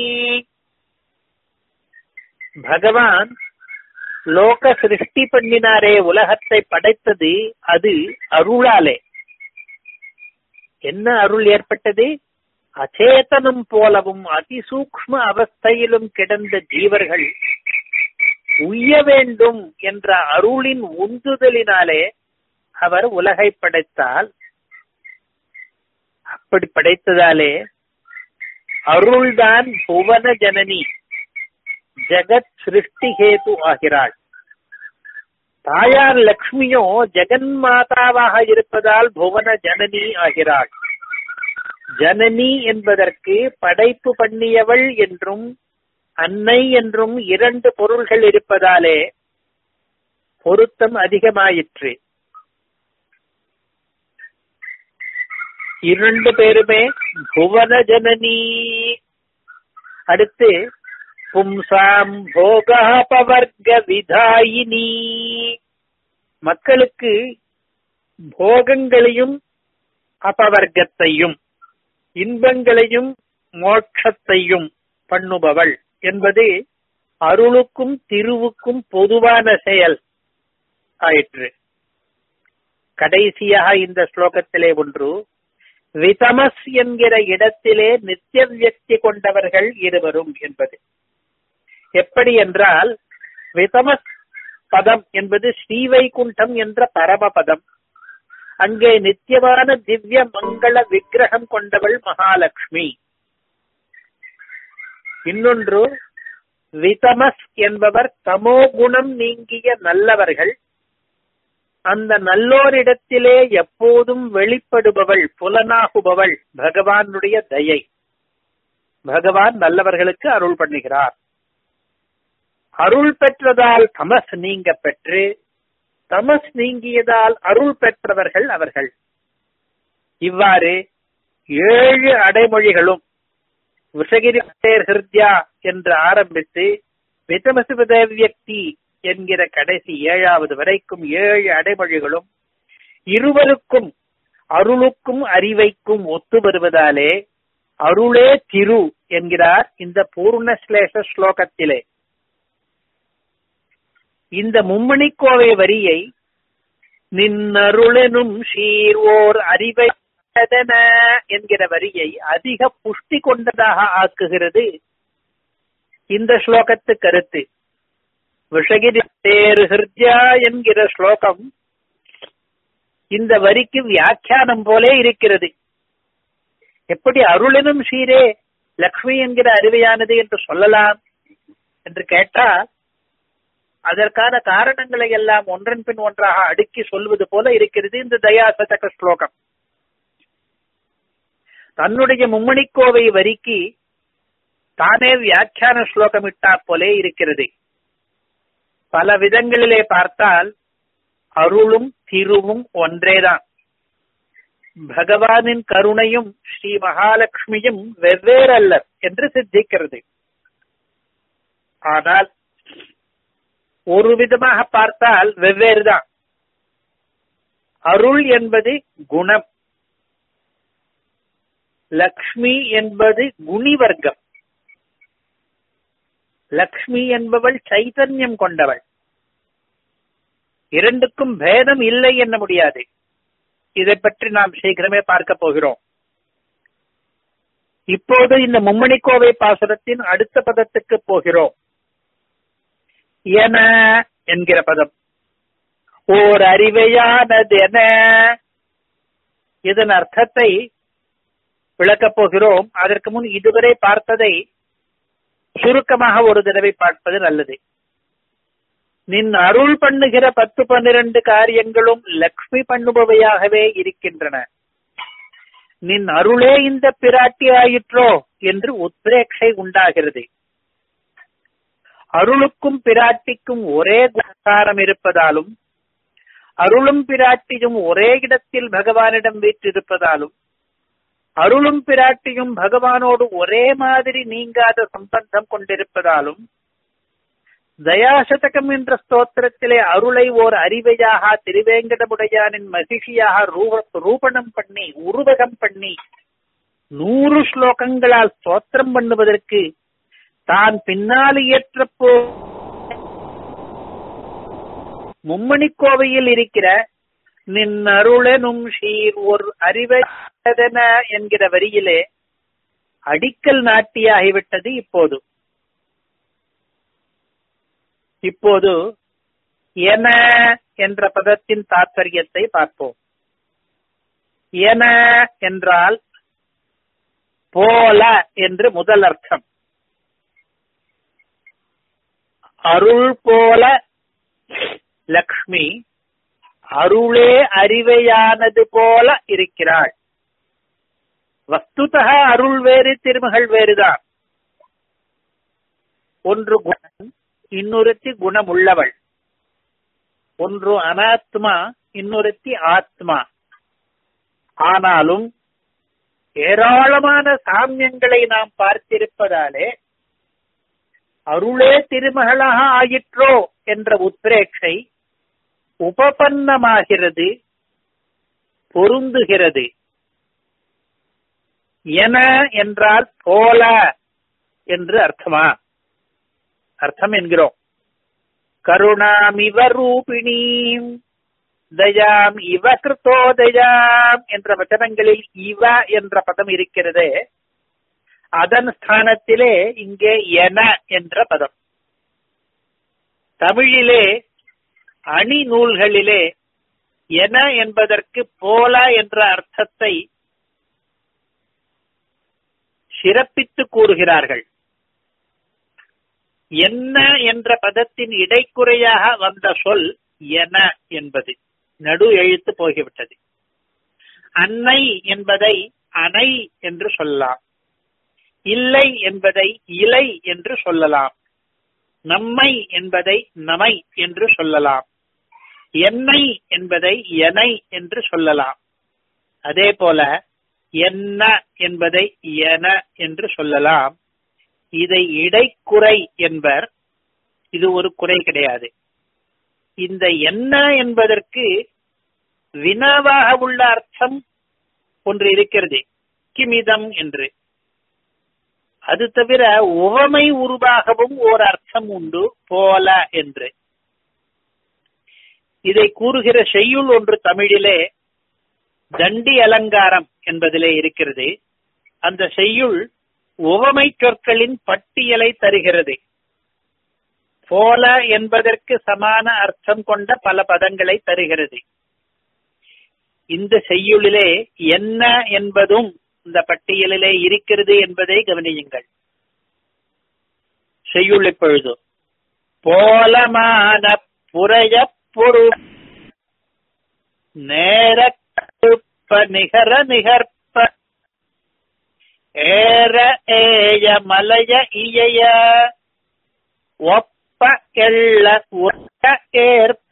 பகவான் லோக சிருஷ்டி பண்ணினாரே உலகத்தை படைத்தது அது அருளாலே என்ன அருள் ஏற்பட்டது அச்சேதனம் போலவும் அதிசூக்ம அவஸ்தையிலும் கிடந்த ஜீவர்கள் உய்ய வேண்டும் என்ற அருளின் உந்துதலினாலே அவர் உலகை படைத்தால் அப்படி படைத்ததாலே அருள்தான் புவன ஜனனி ஜெகத் சிருஷ்டி ஹேது ஆகிறாள் தாயார் லக்ஷ்மியோ ஜெகன் மாதாவாக இருப்பதால் புவன ஜனனி ஆகிறாள் ஜனனி என்பதற்கு படைப்பு பண்ணியவள் என்றும் அன்னை என்றும் இரண்டு பொருள்கள் இருப்பதாலே பொருத்தம் அதிகமாயிற்று இரண்டு பேருமே புவன ஜனனி அடுத்து பும்சாம் போகாபவர்க விதாயினி மக்களுக்கு போகங்களையும் அபவர்க்கத்தையும் இன்பங்களையும் மோட்சத்தையும் பண்ணுபவள் என்பது அருளுக்கும் திருவுக்கும் பொதுவான செயல் ஆயிற்று கடைசியாக இந்த ஸ்லோகத்திலே ஒன்று விதமஸ் என்கிற இடத்திலே நித்திய வியக்தி கொண்டவர்கள் இருவரும் என்பது எப்படி என்றால் விதமஸ் பதம் என்பது ஸ்ரீவைகுண்டம் என்ற பரமபதம் அங்கே நித்தியமான திவ்ய மங்கள விக்கிரகம் கொண்டவள் மகாலட்சுமி இன்னொன்று விதமஸ் என்பவர் தமோ குணம் நீங்கிய நல்லவர்கள் அந்த நல்லோரிடத்திலே எப்போதும் வெளிப்படுபவள் புலனாகுபவள் பகவானுடைய தயை பகவான் நல்லவர்களுக்கு அருள் பண்ணுகிறார் அருள் பெற்றதால் தமஸ் நீங்க பெற்று தமஸ் நீங்கியதால் அருள் பெற்றவர்கள் அவர்கள் இவ்வாறு ஏழு அடைமொழிகளும் விஷகிரி ஹிருத்யா என்று ஆரம்பித்து விதமசிவத வியக்தி என்கிற கடைசி ஏழாவது வரைக்கும் ஏழு அடைமொழிகளும் இருவருக்கும் அருளுக்கும் அறிவைக்கும் ஒத்து வருவதாலே அருளே திரு என்கிறார் இந்த பூர்ணஸ்லேஷ ஸ்லோகத்திலே இந்த மும்மணிக்கோவை வரியை நின்னருளெனும் சீர்வோர் அறிவை என்கிற வரியை அதிக புஷ்டி கொண்டதாக ஆக்குகிறது இந்த ஸ்லோகத்து கருத்து விஷகிரி தேர் ஹிருத்யா என்கிற ஸ்லோகம் இந்த வரிக்கு வியாக்கியானம் போலே இருக்கிறது எப்படி அருளெனும் சீரே லக்ஷ்மி என்கிற அறிவையானது என்று சொல்லலாம் என்று கேட்டால் அதற்கான காரணங்களை எல்லாம் ஒன்றன் பின் ஒன்றாக அடுக்கி சொல்வது போல இருக்கிறது இந்த தயாசதக ஸ்லோகம் தன்னுடைய மும்மணிக்கோவை வரிக்கு தானே வியாக்கியான ஸ்லோகம் இட்டா போலே இருக்கிறது பல விதங்களிலே பார்த்தால் அருளும் திருவும் ஒன்றேதான் பகவானின் கருணையும் ஸ்ரீ மகாலட்சுமியும் வெவ்வேறல்ல என்று சித்திக்கிறது ஆனால் ஒரு விதமாக பார்த்தால் வெவ்வேறுதான் அருள் என்பது குணம் லக்ஷ்மி என்பது குணிவர்க்கம் லக்ஷ்மி என்பவள் சைதன்யம் கொண்டவள் இரண்டுக்கும் பேதம் இல்லை என்ன முடியாது இதை பற்றி நாம் சீக்கிரமே பார்க்க போகிறோம் இப்போது இந்த மும்மணிக்கோவை பாசுரத்தின் அடுத்த பதத்துக்கு போகிறோம் என என்கிற பதம் ஓர் அறிவையானது என இதன் அர்த்தத்தை விளக்கப் போகிறோம் அதற்கு முன் இதுவரை பார்த்ததை சுருக்கமாக ஒரு தடவை பார்ப்பது நல்லது நின் அருள் பண்ணுகிற பத்து பன்னிரண்டு காரியங்களும் லக்ஷ்மி பண்ணுபவையாகவே இருக்கின்றன நின் அருளே இந்த பிராட்டி ஆயிற்றோ என்று உத்ரேட்சை உண்டாகிறது அருளுக்கும் பிராட்டிக்கும் ஒரே குணகாரம் இருப்பதாலும் அருளும் பிராட்டியும் ஒரே இடத்தில் பகவானிடம் வீற்றிருப்பதாலும் அருளும் பிராட்டியும் பகவானோடு ஒரே மாதிரி நீங்காத சம்பந்தம் கொண்டிருப்பதாலும் தயாசதகம் என்ற ஸ்தோத்திரத்திலே அருளை ஓர் அறிவையாக திருவேங்கடமுடையானின் மகிழ்ச்சியாக ரூப ரூபணம் பண்ணி உருவகம் பண்ணி நூறு ஸ்லோகங்களால் ஸ்தோத்திரம் பண்ணுவதற்கு தான் பின்னால் இயற்றப்போ மும்மணிக்கோவையில் இருக்கிற நின் அருளெனும் ஷீர் ஒரு அறிவதென என்கிற வரியிலே அடிக்கல் நாட்டியாகிவிட்டது இப்போது இப்போது என என்ற பதத்தின் தாற்பயத்தை பார்ப்போம் என என்றால் போல என்று முதல் அர்த்தம் அருள் போல லக்ஷ்மி அருளே அறிவையானது போல இருக்கிறாள் வஸ்துதக அருள் வேறு திருமகள் வேறுதான் ஒன்று குணம் இன்னொருத்தி குணமுள்ளவள் ஒன்று அனாத்மா இன்னொருத்தி ஆத்மா ஆனாலும் ஏராளமான சாமியங்களை நாம் பார்த்திருப்பதாலே அருளே திருமகளாக ஆயிற்றோ என்ற உத்ரேட்சை உபபன்னமாகிறது பொருந்துகிறது என என்றால் போல என்று அர்த்தமா அர்த்தம் என்கிறோம் கருணாமிவ ரூபிணீம் தயாம் இவ கிருத்தோ தயாம் என்ற வச்சனங்களில் இவ என்ற பதம் இருக்கிறதே அதன் ஸ்தானத்திலே இங்கே என என்ற பதம் தமிழிலே அணி நூல்களிலே என என்பதற்கு போல என்ற அர்த்தத்தை சிறப்பித்து கூறுகிறார்கள் என்ன என்ற பதத்தின் இடைக்குறையாக வந்த சொல் என என்பது நடு எழுத்து போய்விட்டது அன்னை என்பதை அணை என்று சொல்லலாம் இல்லை என்பதை இலை என்று சொல்லலாம் நம்மை என்பதை நமை என்று சொல்லலாம் என்னை என்பதை எனை என்று சொல்லலாம் அதே போல என்ன என்பதை என என்று சொல்லலாம் இதை இடைக்குறை என்பர் இது ஒரு குறை கிடையாது இந்த என்ன என்பதற்கு வினாவாக உள்ள அர்த்தம் ஒன்று இருக்கிறது கிமிதம் என்று அது தவிர உவமை உருவாகவும் ஓர் அர்த்தம் உண்டு போல என்று இதை கூறுகிற செய்யுள் ஒன்று தமிழிலே தண்டி அலங்காரம் என்பதிலே இருக்கிறது அந்த செய்யுள் உவமை சொற்களின் பட்டியலை தருகிறது போல என்பதற்கு சமான அர்த்தம் கொண்ட பல பதங்களை தருகிறது இந்த செய்யுளிலே என்ன என்பதும் இந்த பட்டியலிலே இருக்கிறது என்பதை கவனியுங்கள் செய்யுள் இப்பொழுது போலமான புறைய பொருள் நேர நிகர நிகர்ப்ப ஏற ஏய மலைய இயைய ஒப்ப எள்ள உட்ட ஏற்ப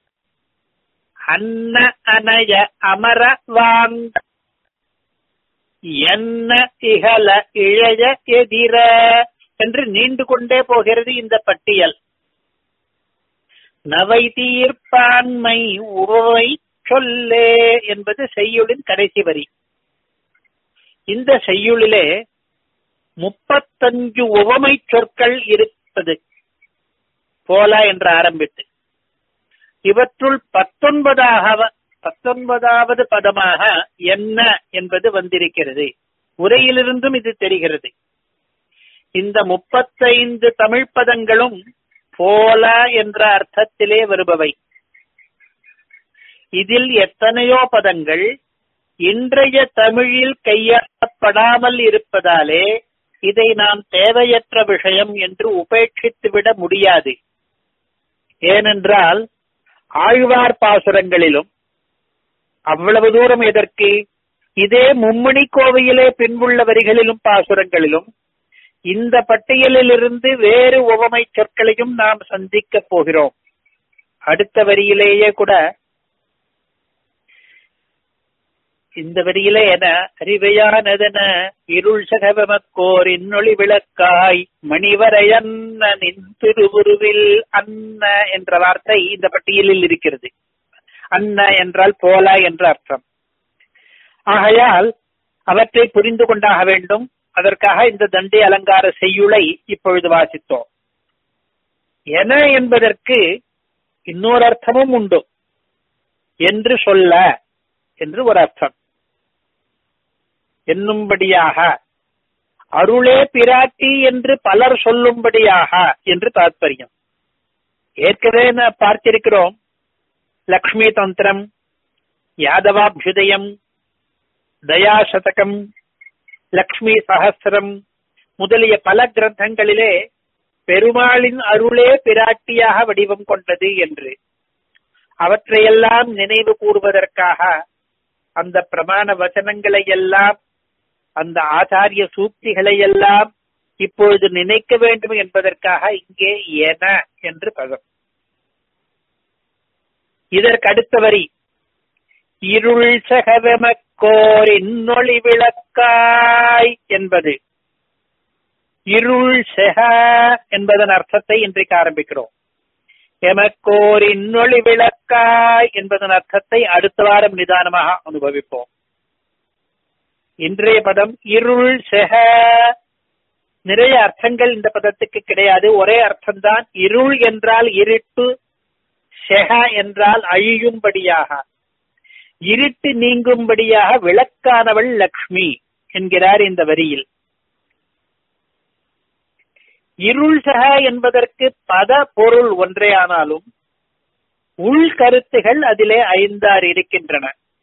அன்ன அனய அமர வாங்க என்ன இகல இழைய எதிர என்று நீண்டு கொண்டே போகிறது இந்த பட்டியல் நவை தீர்ப்பான்மை உறவை சொல்லே என்பது செய்யுளின் கடைசி வரி இந்த செய்யுளிலே முப்பத்தஞ்சு உவமை சொற்கள் இருப்பது போல என்று ஆரம்பித்து இவற்றுள் பத்தொன்பதாக பத்தொன்பதாவது பதமாக என்ன என்பது வந்திருக்கிறது உரையிலிருந்தும் இது தெரிகிறது இந்த முப்பத்தைந்து தமிழ் பதங்களும் போல என்ற அர்த்தத்திலே வருபவை இதில் எத்தனையோ பதங்கள் இன்றைய தமிழில் கையாளப்படாமல் இருப்பதாலே இதை நாம் தேவையற்ற விஷயம் என்று உபேட்சித்துவிட முடியாது ஏனென்றால் ஆழ்வார் பாசுரங்களிலும் அவ்வளவு தூரம் எதற்கு இதே மும்மணி கோவையிலே பின்புள்ள வரிகளிலும் பாசுரங்களிலும் இந்த பட்டியலிலிருந்து வேறு உவமை சொற்களையும் நாம் சந்திக்கப் போகிறோம் அடுத்த வரியிலேயே கூட இந்த வரியிலே என அறிவையானதென இருள் சகவமக்கோர் இன்னொளி விளக்காய் மணிவரையன்ன நின் திருவுருவில் அன்ன என்ற வார்த்தை இந்த பட்டியலில் இருக்கிறது அன்ன என்றால் போல என்ற அர்த்தம் ஆகையால் அவற்றை புரிந்து கொண்டாக வேண்டும் அதற்காக இந்த தண்டி அலங்கார செய்யுளை இப்பொழுது வாசித்தோம் என என்பதற்கு இன்னொரு அர்த்தமும் உண்டு என்று சொல்ல என்று ஒரு அர்த்தம் என்னும்படியாக அருளே பிராட்டி என்று பலர் சொல்லும்படியாக என்று தாத்பரியம் ஏற்கனவே நான் பார்த்திருக்கிறோம் லக்ஷ்மி தந்திரம் யாதவாபியுதயம் தயாசதகம் லக்ஷ்மி சகசிரம் முதலிய பல கிரந்தங்களிலே பெருமாளின் அருளே பிராட்டியாக வடிவம் கொண்டது என்று அவற்றையெல்லாம் நினைவு கூறுவதற்காக அந்த பிரமாண வசனங்களை எல்லாம் அந்த ஆச்சாரிய சூக்திகளை எல்லாம் இப்பொழுது நினைக்க வேண்டும் என்பதற்காக இங்கே என என்று பதம் இதற்கு அடுத்த வரி இருள் சகவமக்கோர் இன்னொளி விளக்காய் என்பது இருள் செக என்பதன் அர்த்தத்தை இன்றைக்கு ஆரம்பிக்கிறோம் எமக்கோர் இன்னொளி விளக்காய் என்பதன் அர்த்தத்தை அடுத்த வாரம் நிதானமாக அனுபவிப்போம் இன்றைய பதம் இருள் செக நிறைய அர்த்தங்கள் இந்த பதத்துக்கு கிடையாது ஒரே அர்த்தம்தான் இருள் என்றால் இருட்டு செக என்றால் அழியும்படியாக இருட்டு நீங்கும்படியாக விளக்கானவள் லக்ஷ்மி என்கிறார் இந்த வரியில் இருள் சக என்பதற்கு பத பொருள் ஒன்றே ஆனாலும் உள் கருத்துகள் அதிலே ஐந்தாறு இருக்கின்றன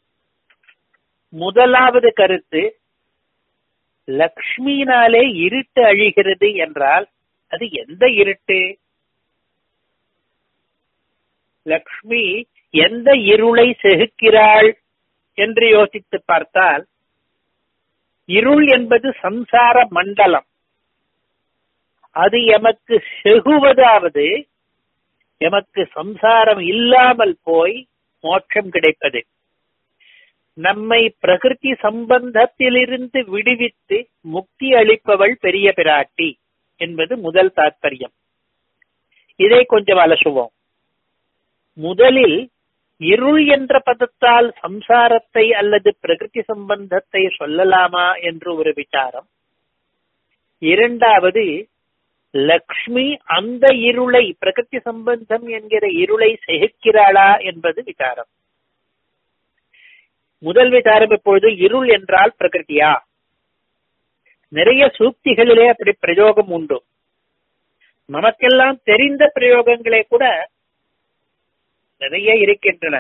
முதலாவது கருத்து லக்ஷ்மியினாலே இருட்டு அழிகிறது என்றால் அது எந்த இருட்டு லக்ஷ்மி எந்த இருளை செகுக்கிறாள் என்று யோசித்து பார்த்தால் இருள் என்பது சம்சார மண்டலம் அது எமக்கு செகுவதாவது எமக்கு சம்சாரம் இல்லாமல் போய் மோட்சம் கிடைப்பது நம்மை பிரகிருதி சம்பந்தத்திலிருந்து விடுவித்து முக்தி அளிப்பவள் பெரிய பிராட்டி என்பது முதல் தாற்பயம் இதை கொஞ்சம் அலசுவோம் முதலில் இருள் என்ற பதத்தால் சம்சாரத்தை அல்லது பிரகிருதி சம்பந்தத்தை சொல்லலாமா என்று ஒரு விசாரம் இரண்டாவது லக்ஷ்மி அந்த இருளை பிரகிருதி சம்பந்தம் என்கிற இருளை செகுக்கிறாளா என்பது விசாரம் முதல் விசாரம் இப்பொழுது இருள் என்றால் பிரகிருதியா நிறைய சூக்திகளிலே அப்படி பிரயோகம் உண்டு நமக்கெல்லாம் தெரிந்த பிரயோகங்களே கூட நிறைய இருக்கின்றன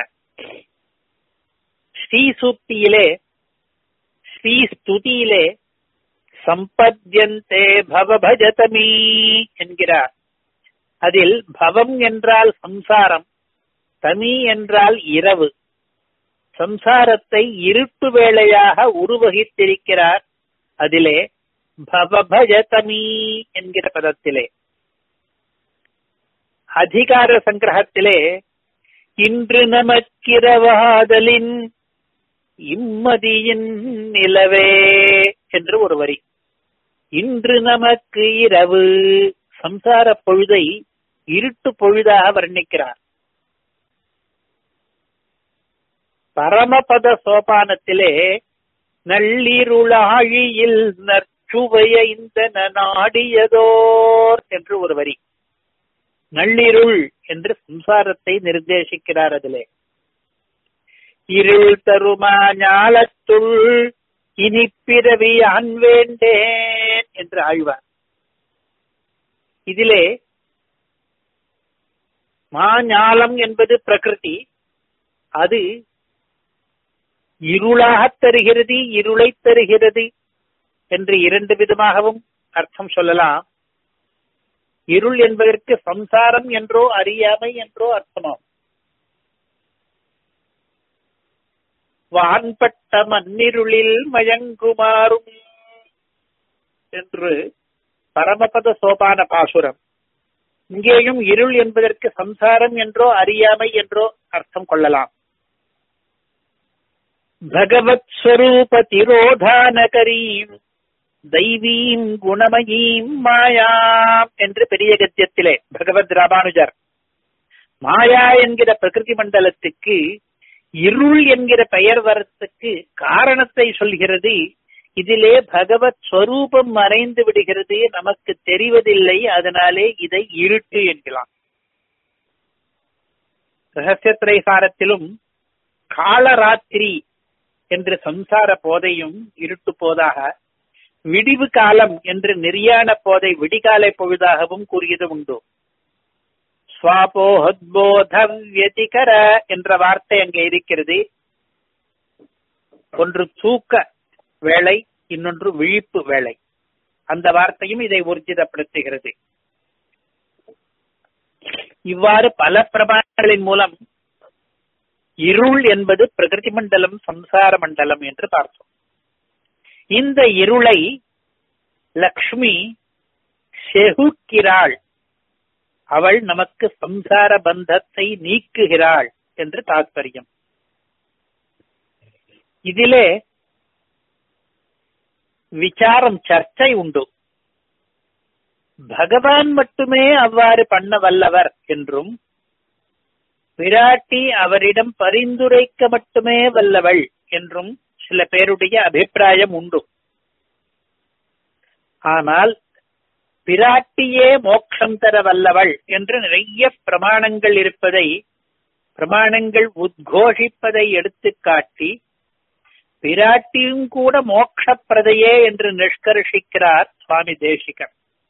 ஸ்ரீ சூக்தியிலே ஸ்ரீ ஸ்துதியிலே சம்பத்யந்தே பவபஜதமீ என்கிறார் அதில் பவம் என்றால் சம்சாரம் தமி என்றால் இரவு சம்சாரத்தை இருட்டு வேளையாக உருவகித்திருக்கிறார் அதிலே பவபஜதமீ என்கிற பதத்திலே அதிகார சங்கிரகத்திலே இன்று நமக்கிரவாதலின் இம்மதியின் நிலவே என்று ஒரு வரி இன்று நமக்கு இரவு சம்சார பொழுதை இருட்டு பொழுதாக வர்ணிக்கிறார் பரமபத சோபானத்திலே நள்ளிருளாழியில் நற்சுவைய இந்த நாடியதோர் என்று ஒரு வரி நள்ளிருள் என்று சம்சாரத்தை நிர்தேசிக்கிறார் அதிலே இருள் தருமா ஞாலத்துள் இனி பிறவி ஆண் வேண்டேன் என்று ஆழ்வார் இதிலே மாஞாலம் என்பது பிரகிருதி அது இருளாகத் தருகிறது இருளை தருகிறது என்று இரண்டு விதமாகவும் அர்த்தம் சொல்லலாம் இருள் என்பதற்கு சம்சாரம் என்றோ அறியாமை என்றோ அர்த்தமாகும் வான்பட்ட மண்ணிருளில் மயங்குமாறும் என்று பரமபத சோபான பாசுரம் இங்கேயும் இருள் என்பதற்கு சம்சாரம் என்றோ அறியாமை என்றோ அர்த்தம் கொள்ளலாம் பகவத் ஸ்வரூப திரோதானகரீம் தெய்வீம் குணமயீம் மாயாம் என்று பெரிய கத்தியத்திலே பகவத் ராமானுஜர் மாயா என்கிற பிரகிருதி மண்டலத்துக்கு இருள் என்கிற பெயர் வரத்துக்கு காரணத்தை சொல்கிறது இதிலே பகவத் ஸ்வரூபம் மறைந்து விடுகிறது நமக்கு தெரிவதில்லை அதனாலே இதை இருட்டு என்கலாம் ரகசியத்திரைசாரத்திலும் காலராத்திரி என்று சம்சார போதையும் இருட்டு போதாக விடிவு காலம் என்று நெறியான போதை விடிகாலை பொழுதாகவும் கூறியது உண்டு சுவாபோஹத்போதவியதிகர என்ற வார்த்தை அங்கே இருக்கிறது ஒன்று தூக்க வேலை இன்னொன்று விழிப்பு வேலை அந்த வார்த்தையும் இதை ஊர்ஜிதப்படுத்துகிறது இவ்வாறு பல பிரமாணங்களின் மூலம் இருள் என்பது பிரகிருதி மண்டலம் சம்சார மண்டலம் என்று பார்த்தோம் இந்த இருளை லக்ஷ்மி செகுக்கிறாள் அவள் நமக்கு சம்சார பந்தத்தை நீக்குகிறாள் என்று தாத்பரியம் இதிலே விசாரம் சர்ச்சை உண்டு பகவான் மட்டுமே அவ்வாறு பண்ண வல்லவர் என்றும் விராட்டி அவரிடம் பரிந்துரைக்க மட்டுமே வல்லவள் என்றும் சில பேருடைய அபிப்பிராயம் உண்டு ஆனால் பிராட்டியே மோட்சம் தர வல்லவள் என்று நிறைய பிரமாணங்கள் இருப்பதை பிரமாணங்கள் உத்கோஷிப்பதை எடுத்துக்காட்டி பிராட்டியும் கூட மோட்சப்பிரதையே என்று நிஷ்கர்ஷிக்கிறார் சுவாமி தேசிகர்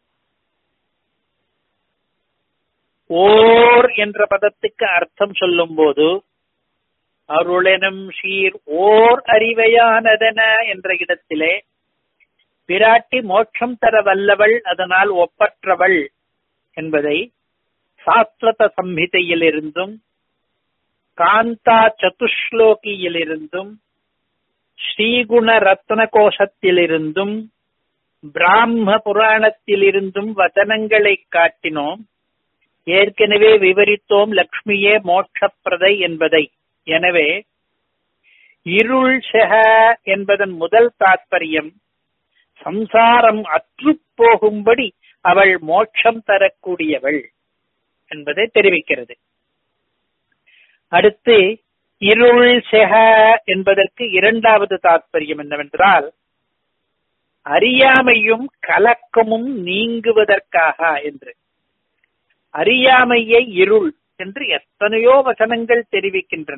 ஓர் என்ற பதத்துக்கு அர்த்தம் சொல்லும் போது அருளெனும் சீர் ஓர் அறிவையானதென என்ற இடத்திலே பிராட்டி மோட்சம் தர வல்லவள் அதனால் ஒப்பற்றவள் என்பதை சாஸ்வத சம்ஹிதையிலிருந்தும் காந்தா சதுஸ்லோகியிலிருந்தும் ஸ்ரீகுண ரத்ன கோஷத்திலிருந்தும் பிராம புராணத்திலிருந்தும் வதனங்களை காட்டினோம் ஏற்கனவே விவரித்தோம் லக்ஷ்மியே மோட்சப்பிரதை என்பதை எனவே இருள் செக என்பதன் முதல் தாற்பயம் சம்சாரம் அற்று போகும்படி அவள் மோட்சம் தரக்கூடியவள் என்பதை தெரிவிக்கிறது அடுத்து இருள் செக என்பதற்கு இரண்டாவது தாற்பயம் என்னவென்றால் அறியாமையும் கலக்கமும் நீங்குவதற்காக என்று அறியாமையை இருள் என்று எத்தனையோ வசனங்கள் தெரிவிக்கின்றன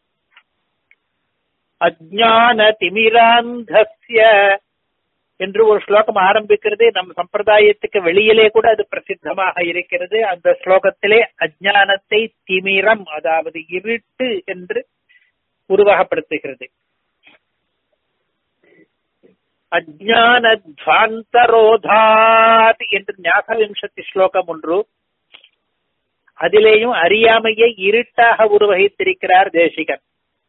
அஜான திமிராந்தஸ்ய என்று ஒரு ஸ்லோகம் ஆரம்பிக்கிறது நம் சம்பிரதாயத்துக்கு வெளியிலே கூட அது பிரசித்தமாக இருக்கிறது அந்த ஸ்லோகத்திலே அஜானத்தை திமிரம் அதாவது இருட்டு என்று உருவகப்படுத்துகிறது அஜானத்வாந்தரோதாத் என்று ஞாசவிம்சத்தி ஸ்லோகம் ஒன்று அதிலேயும் அறியாமையை இருட்டாக உருவகித்திருக்கிறார் தேசிகன்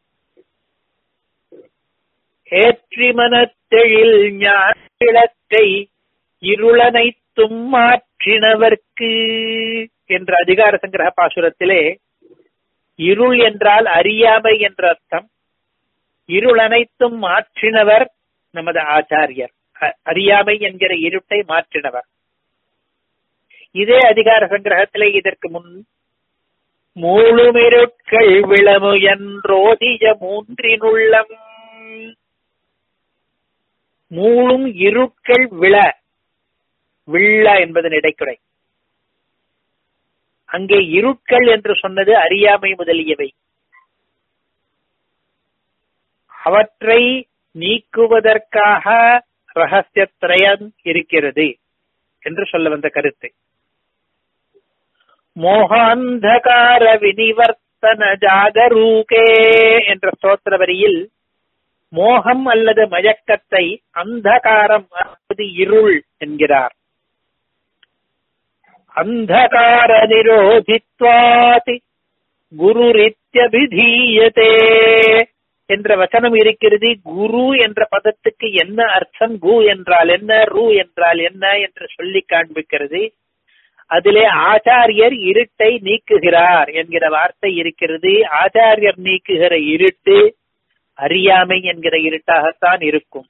ஏற்றி மனத்தெழில் ஞானிழக்கை இருளனைத்தும் மாற்றினவர்க்கு என்ற அதிகார சங்கிரக பாசுரத்திலே இருள் என்றால் அறியாமை என்ற அர்த்தம் இருள் அனைத்தும் மாற்றினவர் நமது ஆச்சாரியர் அறியாமை என்கிற இருட்டை மாற்றினவர் இதே அதிகார சங்கிரகத்திலே இதற்கு முன் மூழுமிருட்கள் விளமு என்றோதிய மூன்றினுள்ளம் மூழும் இருட்கள் விழ விழ என்பதன் இடைக்குறை அங்கே இருட்கள் என்று சொன்னது அறியாமை முதலியவை அவற்றை நீக்குவதற்காக ரகசியத்திரயம் இருக்கிறது என்று சொல்ல வந்த கருத்து மோகாந்தகார வினிவர்த்தன ஜாகரூகே என்ற ஸ்தோத்திர வரியில் மோகம் அல்லது மயக்கத்தை அந்தகாரம் அதாவது இருள் என்கிறார் அந்தகார நிரோதித்வாதி குருரித்யபிதீயதே என்ற வசனம் இருக்கிறது குரு என்ற பதத்துக்கு என்ன அர்த்தம் கு என்றால் என்ன ரு என்றால் என்ன என்று சொல்லி காண்பிக்கிறது அதிலே ஆச்சாரியர் இருட்டை நீக்குகிறார் என்கிற வார்த்தை இருக்கிறது ஆச்சாரியர் நீக்குகிற இருட்டு அறியாமை என்கிற இருட்டாகத்தான் இருக்கும்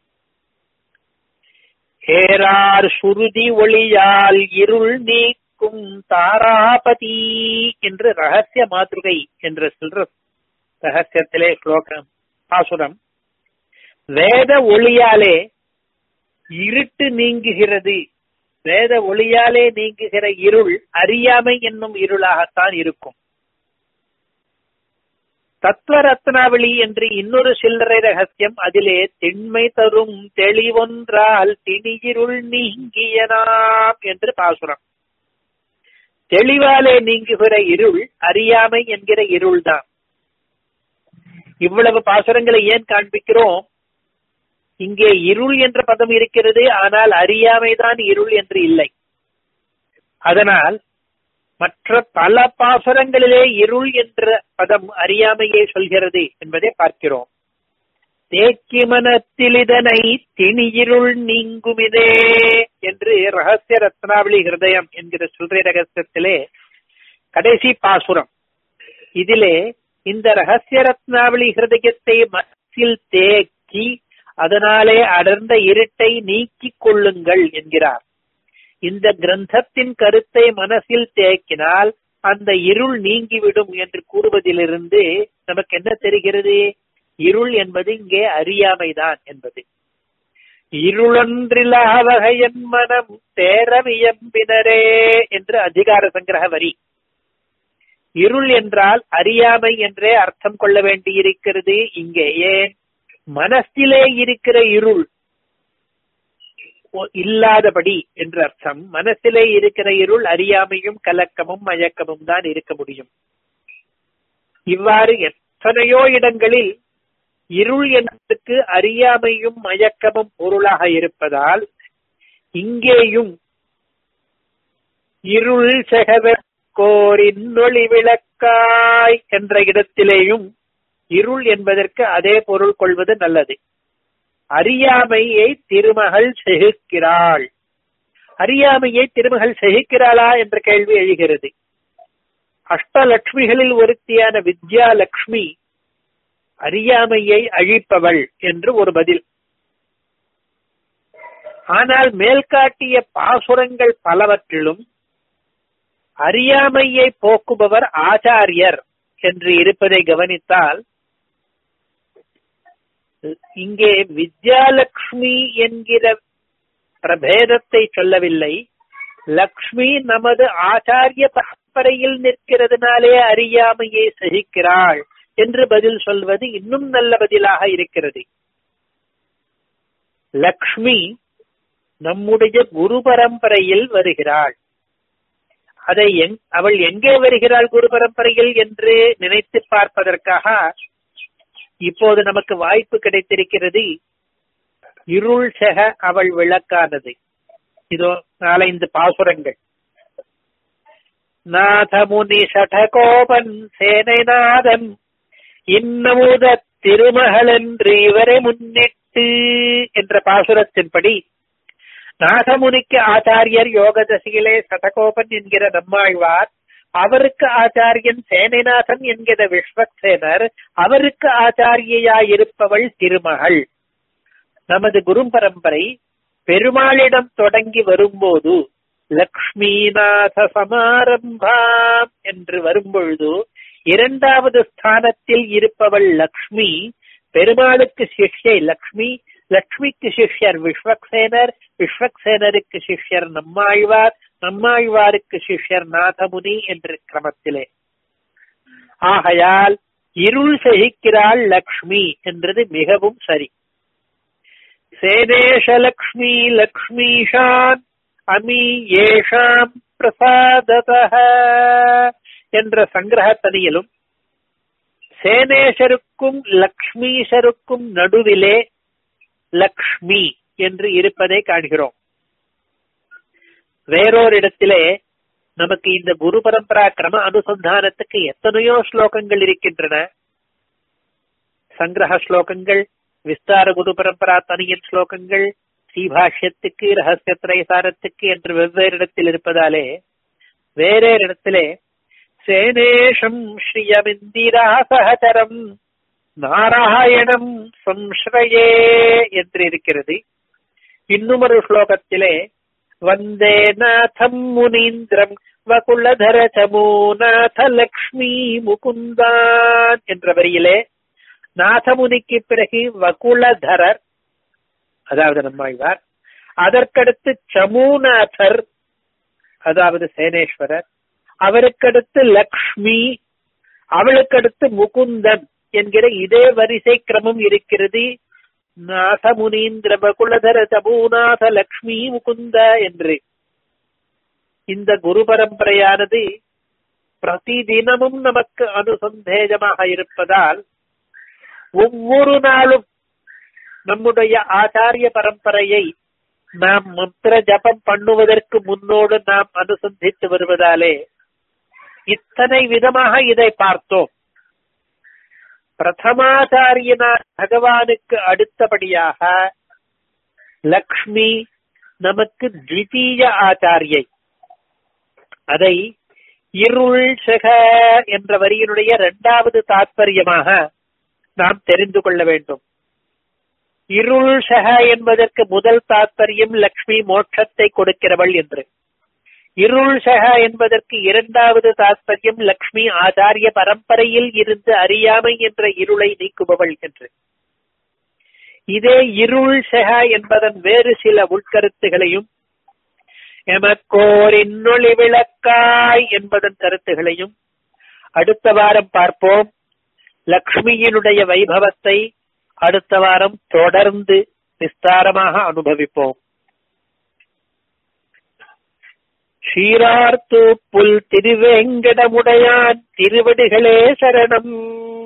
ஏறார் சுருதி ஒளியால் இருள் நீக்கும் தாராபதி என்று ரகசிய மாதுகை என்று சொல்ற ரகசியத்திலே ஸ்லோகம் பாசுரம் வேத ஒளியாலே இருட்டு நீங்குகிறது வேத ஒளியாலே நீங்குகிற இருள் அறியாமை என்னும் இருளாகத்தான் இருக்கும் தத்துவ ரத்னாவளி என்று இன்னொரு சில்லறை ரகசியம் அதிலே திண்மை தரும் தெளிவொன்றால் திணியிருள் நீங்கியனாம் என்று பாசுரம் தெளிவாலே நீங்குகிற இருள் அறியாமை என்கிற இருள்தான் இவ்வளவு பாசுரங்களை ஏன் காண்பிக்கிறோம் இங்கே இருள் என்ற பதம் இருக்கிறது ஆனால் அறியாமைதான் இருள் என்று இல்லை அதனால் மற்ற பல பாசுரங்களிலே இருள் என்ற பதம் அறியாமையை சொல்கிறது என்பதை பார்க்கிறோம் தேக்கி மனத்தில் இதனை திணியிருள் நீங்குமிதே என்று ரகசிய ரத்னாவளி ஹிருதயம் என்கிற சொல்ற ரகசியத்திலே கடைசி பாசுரம் இதிலே இந்த ரகசிய ரத்னாவளி ஹிருதயத்தை மனசில் தேக்கி அதனாலே அடர்ந்த இருட்டை நீக்கிக் கொள்ளுங்கள் என்கிறார் இந்த கிரந்தத்தின் கருத்தை மனசில் தேக்கினால் அந்த இருள் நீங்கிவிடும் என்று கூறுவதிலிருந்து நமக்கு என்ன தெரிகிறது இருள் என்பது இங்கே அறியாமைதான் என்பது இருளொன்றிலா வகையன் மனம் தேரவியம்பினரே என்று அதிகார சங்கிரக வரி இருள் என்றால் அறியாமை என்றே அர்த்தம் கொள்ள வேண்டியிருக்கிறது இங்கே ஏன் மனசிலே இருக்கிற இருள் இல்லாதபடி என்று அர்த்தம் மனசிலே இருக்கிற இருள் அறியாமையும் கலக்கமும் மயக்கமும் தான் இருக்க முடியும் இவ்வாறு எத்தனையோ இடங்களில் இருள் என்பதற்கு அறியாமையும் மயக்கமும் பொருளாக இருப்பதால் இங்கேயும் இருள் செகவெக்கோரின் ஒளி விளக்காய் என்ற இடத்திலேயும் இருள் என்பதற்கு அதே பொருள் கொள்வது நல்லது அறியாமையை திருமகள் செகுக்கிறாள் அறியாமையை திருமகள் செகுக்கிறாளா என்ற கேள்வி எழுகிறது அஷ்டலட்சுமிகளில் ஒருத்தியான வித்யா லட்சுமி அறியாமையை அழிப்பவள் என்று ஒரு பதில் ஆனால் மேல்காட்டிய பாசுரங்கள் பலவற்றிலும் அறியாமையை போக்குபவர் ஆச்சாரியர் என்று இருப்பதை கவனித்தால் இங்கே வித்யாலட்சுமி என்கிற பிரபேதத்தை சொல்லவில்லை லக்ஷ்மி நமது ஆச்சாரிய பரம்பரையில் நிற்கிறதுனாலே அறியாமையை சகிக்கிறாள் என்று பதில் சொல்வது இன்னும் நல்ல பதிலாக இருக்கிறது லக்ஷ்மி நம்முடைய குரு பரம்பரையில் வருகிறாள் அதை அவள் எங்கே வருகிறாள் குரு பரம்பரையில் என்று நினைத்து பார்ப்பதற்காக இப்போது நமக்கு வாய்ப்பு கிடைத்திருக்கிறது இருள் செக அவள் விளக்கானது இதோ நாலைந்து பாசுரங்கள் நாதமுனி சடகோபன் சேனைநாதன் இன்னமுத திருமகளென்று இவரை முன்னிட்டு என்ற பாசுரத்தின்படி நாதமுனிக்கு ஆச்சாரியர் யோக தசிகளே சடகோபன் என்கிற நம்மாழ்வார் அவருக்கு ஆச்சாரியன் சேனைநாதன் என்கிற விஸ்வக்சேனர் அவருக்கு ஆச்சாரியாயிருப்பவள் திருமகள் நமது குரு பரம்பரை பெருமாளிடம் தொடங்கி வரும்போது லக்ஷ்மிநாத சமாரம்பாம் என்று வரும்பொழுது இரண்டாவது ஸ்தானத்தில் இருப்பவள் லக்ஷ்மி பெருமாளுக்கு சிஷ்யை லக்ஷ்மி லக்ஷ்மிக்கு சிஷ்யர் விஸ்வக்சேனர் விஸ்வக்சேனருக்கு சிஷ்யர் நம்மாழ்வார் நம்மாழ்வாருக்கு சிஷ்யர் நாதமுனி என்ற கிரமத்திலே ஆகையால் இருள் சகிக்கிறாள் லக்ஷ்மி என்றது மிகவும் சரி சேதேஷ லக்ஷ்மி லக்ஷ்மீஷான் அமி ஏஷாம் பிரசாதத என்ற சங்கிரகத்தனியிலும் சேனேஷருக்கும் லக்ஷ்மீஷருக்கும் நடுவிலே லக்ஷ்மி என்று இருப்பதை காண்கிறோம் வேறொரு இடத்திலே நமக்கு இந்த குரு பரம்பரா கிரம அனுசந்தானத்துக்கு எத்தனையோ ஸ்லோகங்கள் இருக்கின்றன சங்கிரக ஸ்லோகங்கள் விஸ்தார குரு பரம்பரா தனியின் ஸ்லோகங்கள் ஸ்ரீபாஷ்யத்துக்கு ரகசிய சாரத்துக்கு என்று வெவ்வேறு இடத்தில் இருப்பதாலே வேறே இடத்திலே சேனேஷம் ஸ்ரீயமிந்திரா சகச்சரம் நாராயணம் சம்ஸ்ரயே என்று இருக்கிறது இன்னும் ஒரு ஸ்லோகத்திலே வந்தே நாதம் முனீந்திரம் வகுலதர சமூநாத லக்ஷ்மி முகுந்தான் என்ற வரியிலே நாதமுனிக்கு பிறகு வகுலதரர் அதாவது நம்மாழ்வார் அதற்கடுத்து சமூநாதர் அதாவது சேனேஸ்வரர் அவருக்கடுத்து லக்ஷ்மி அவளுக்கடுத்து முகுந்தன் என்கிற இதே வரிசை கிரமம் இருக்கிறது நாத முனீந்திர பகுலதர தபூநாத லக்ஷ்மி முகுந்த என்று இந்த குரு பரம்பரையானது பிரதி தினமும் நமக்கு அனுசந்தேகமாக இருப்பதால் ஒவ்வொரு நாளும் நம்முடைய ஆச்சாரிய பரம்பரையை நாம் மந்திர ஜபம் பண்ணுவதற்கு முன்னோடு நாம் அனுசந்தித்து வருவதாலே இத்தனை விதமாக இதை பார்த்தோம் பிரதமாச்சாரியனா பகவானுக்கு அடுத்தபடியாக லக்ஷ்மி நமக்கு த்விதீய ஆச்சாரியை அதை இருள் செக என்ற வரியினுடைய இரண்டாவது தாற்பயமாக நாம் தெரிந்து கொள்ள வேண்டும் இருள் செக என்பதற்கு முதல் தாற்பயம் லக்ஷ்மி மோட்சத்தை கொடுக்கிறவள் என்று இருள் சக என்பதற்கு இரண்டாவது தாத்பரியம் லக்ஷ்மி ஆச்சாரிய பரம்பரையில் இருந்து அறியாமை என்ற இருளை நீக்குபவள் என்று இதே இருள் சக என்பதன் வேறு சில உட்கருத்துகளையும் எமக்கோர் இன்னொளி விளக்காய் என்பதன் கருத்துகளையும் அடுத்த வாரம் பார்ப்போம் லக்ஷ்மியினுடைய வைபவத்தை அடுத்த வாரம் தொடர்ந்து விஸ்தாரமாக அனுபவிப்போம் ஷீரார்த்து புல் திருவேங்கடமுடையான் திருவடிகளே சரணம்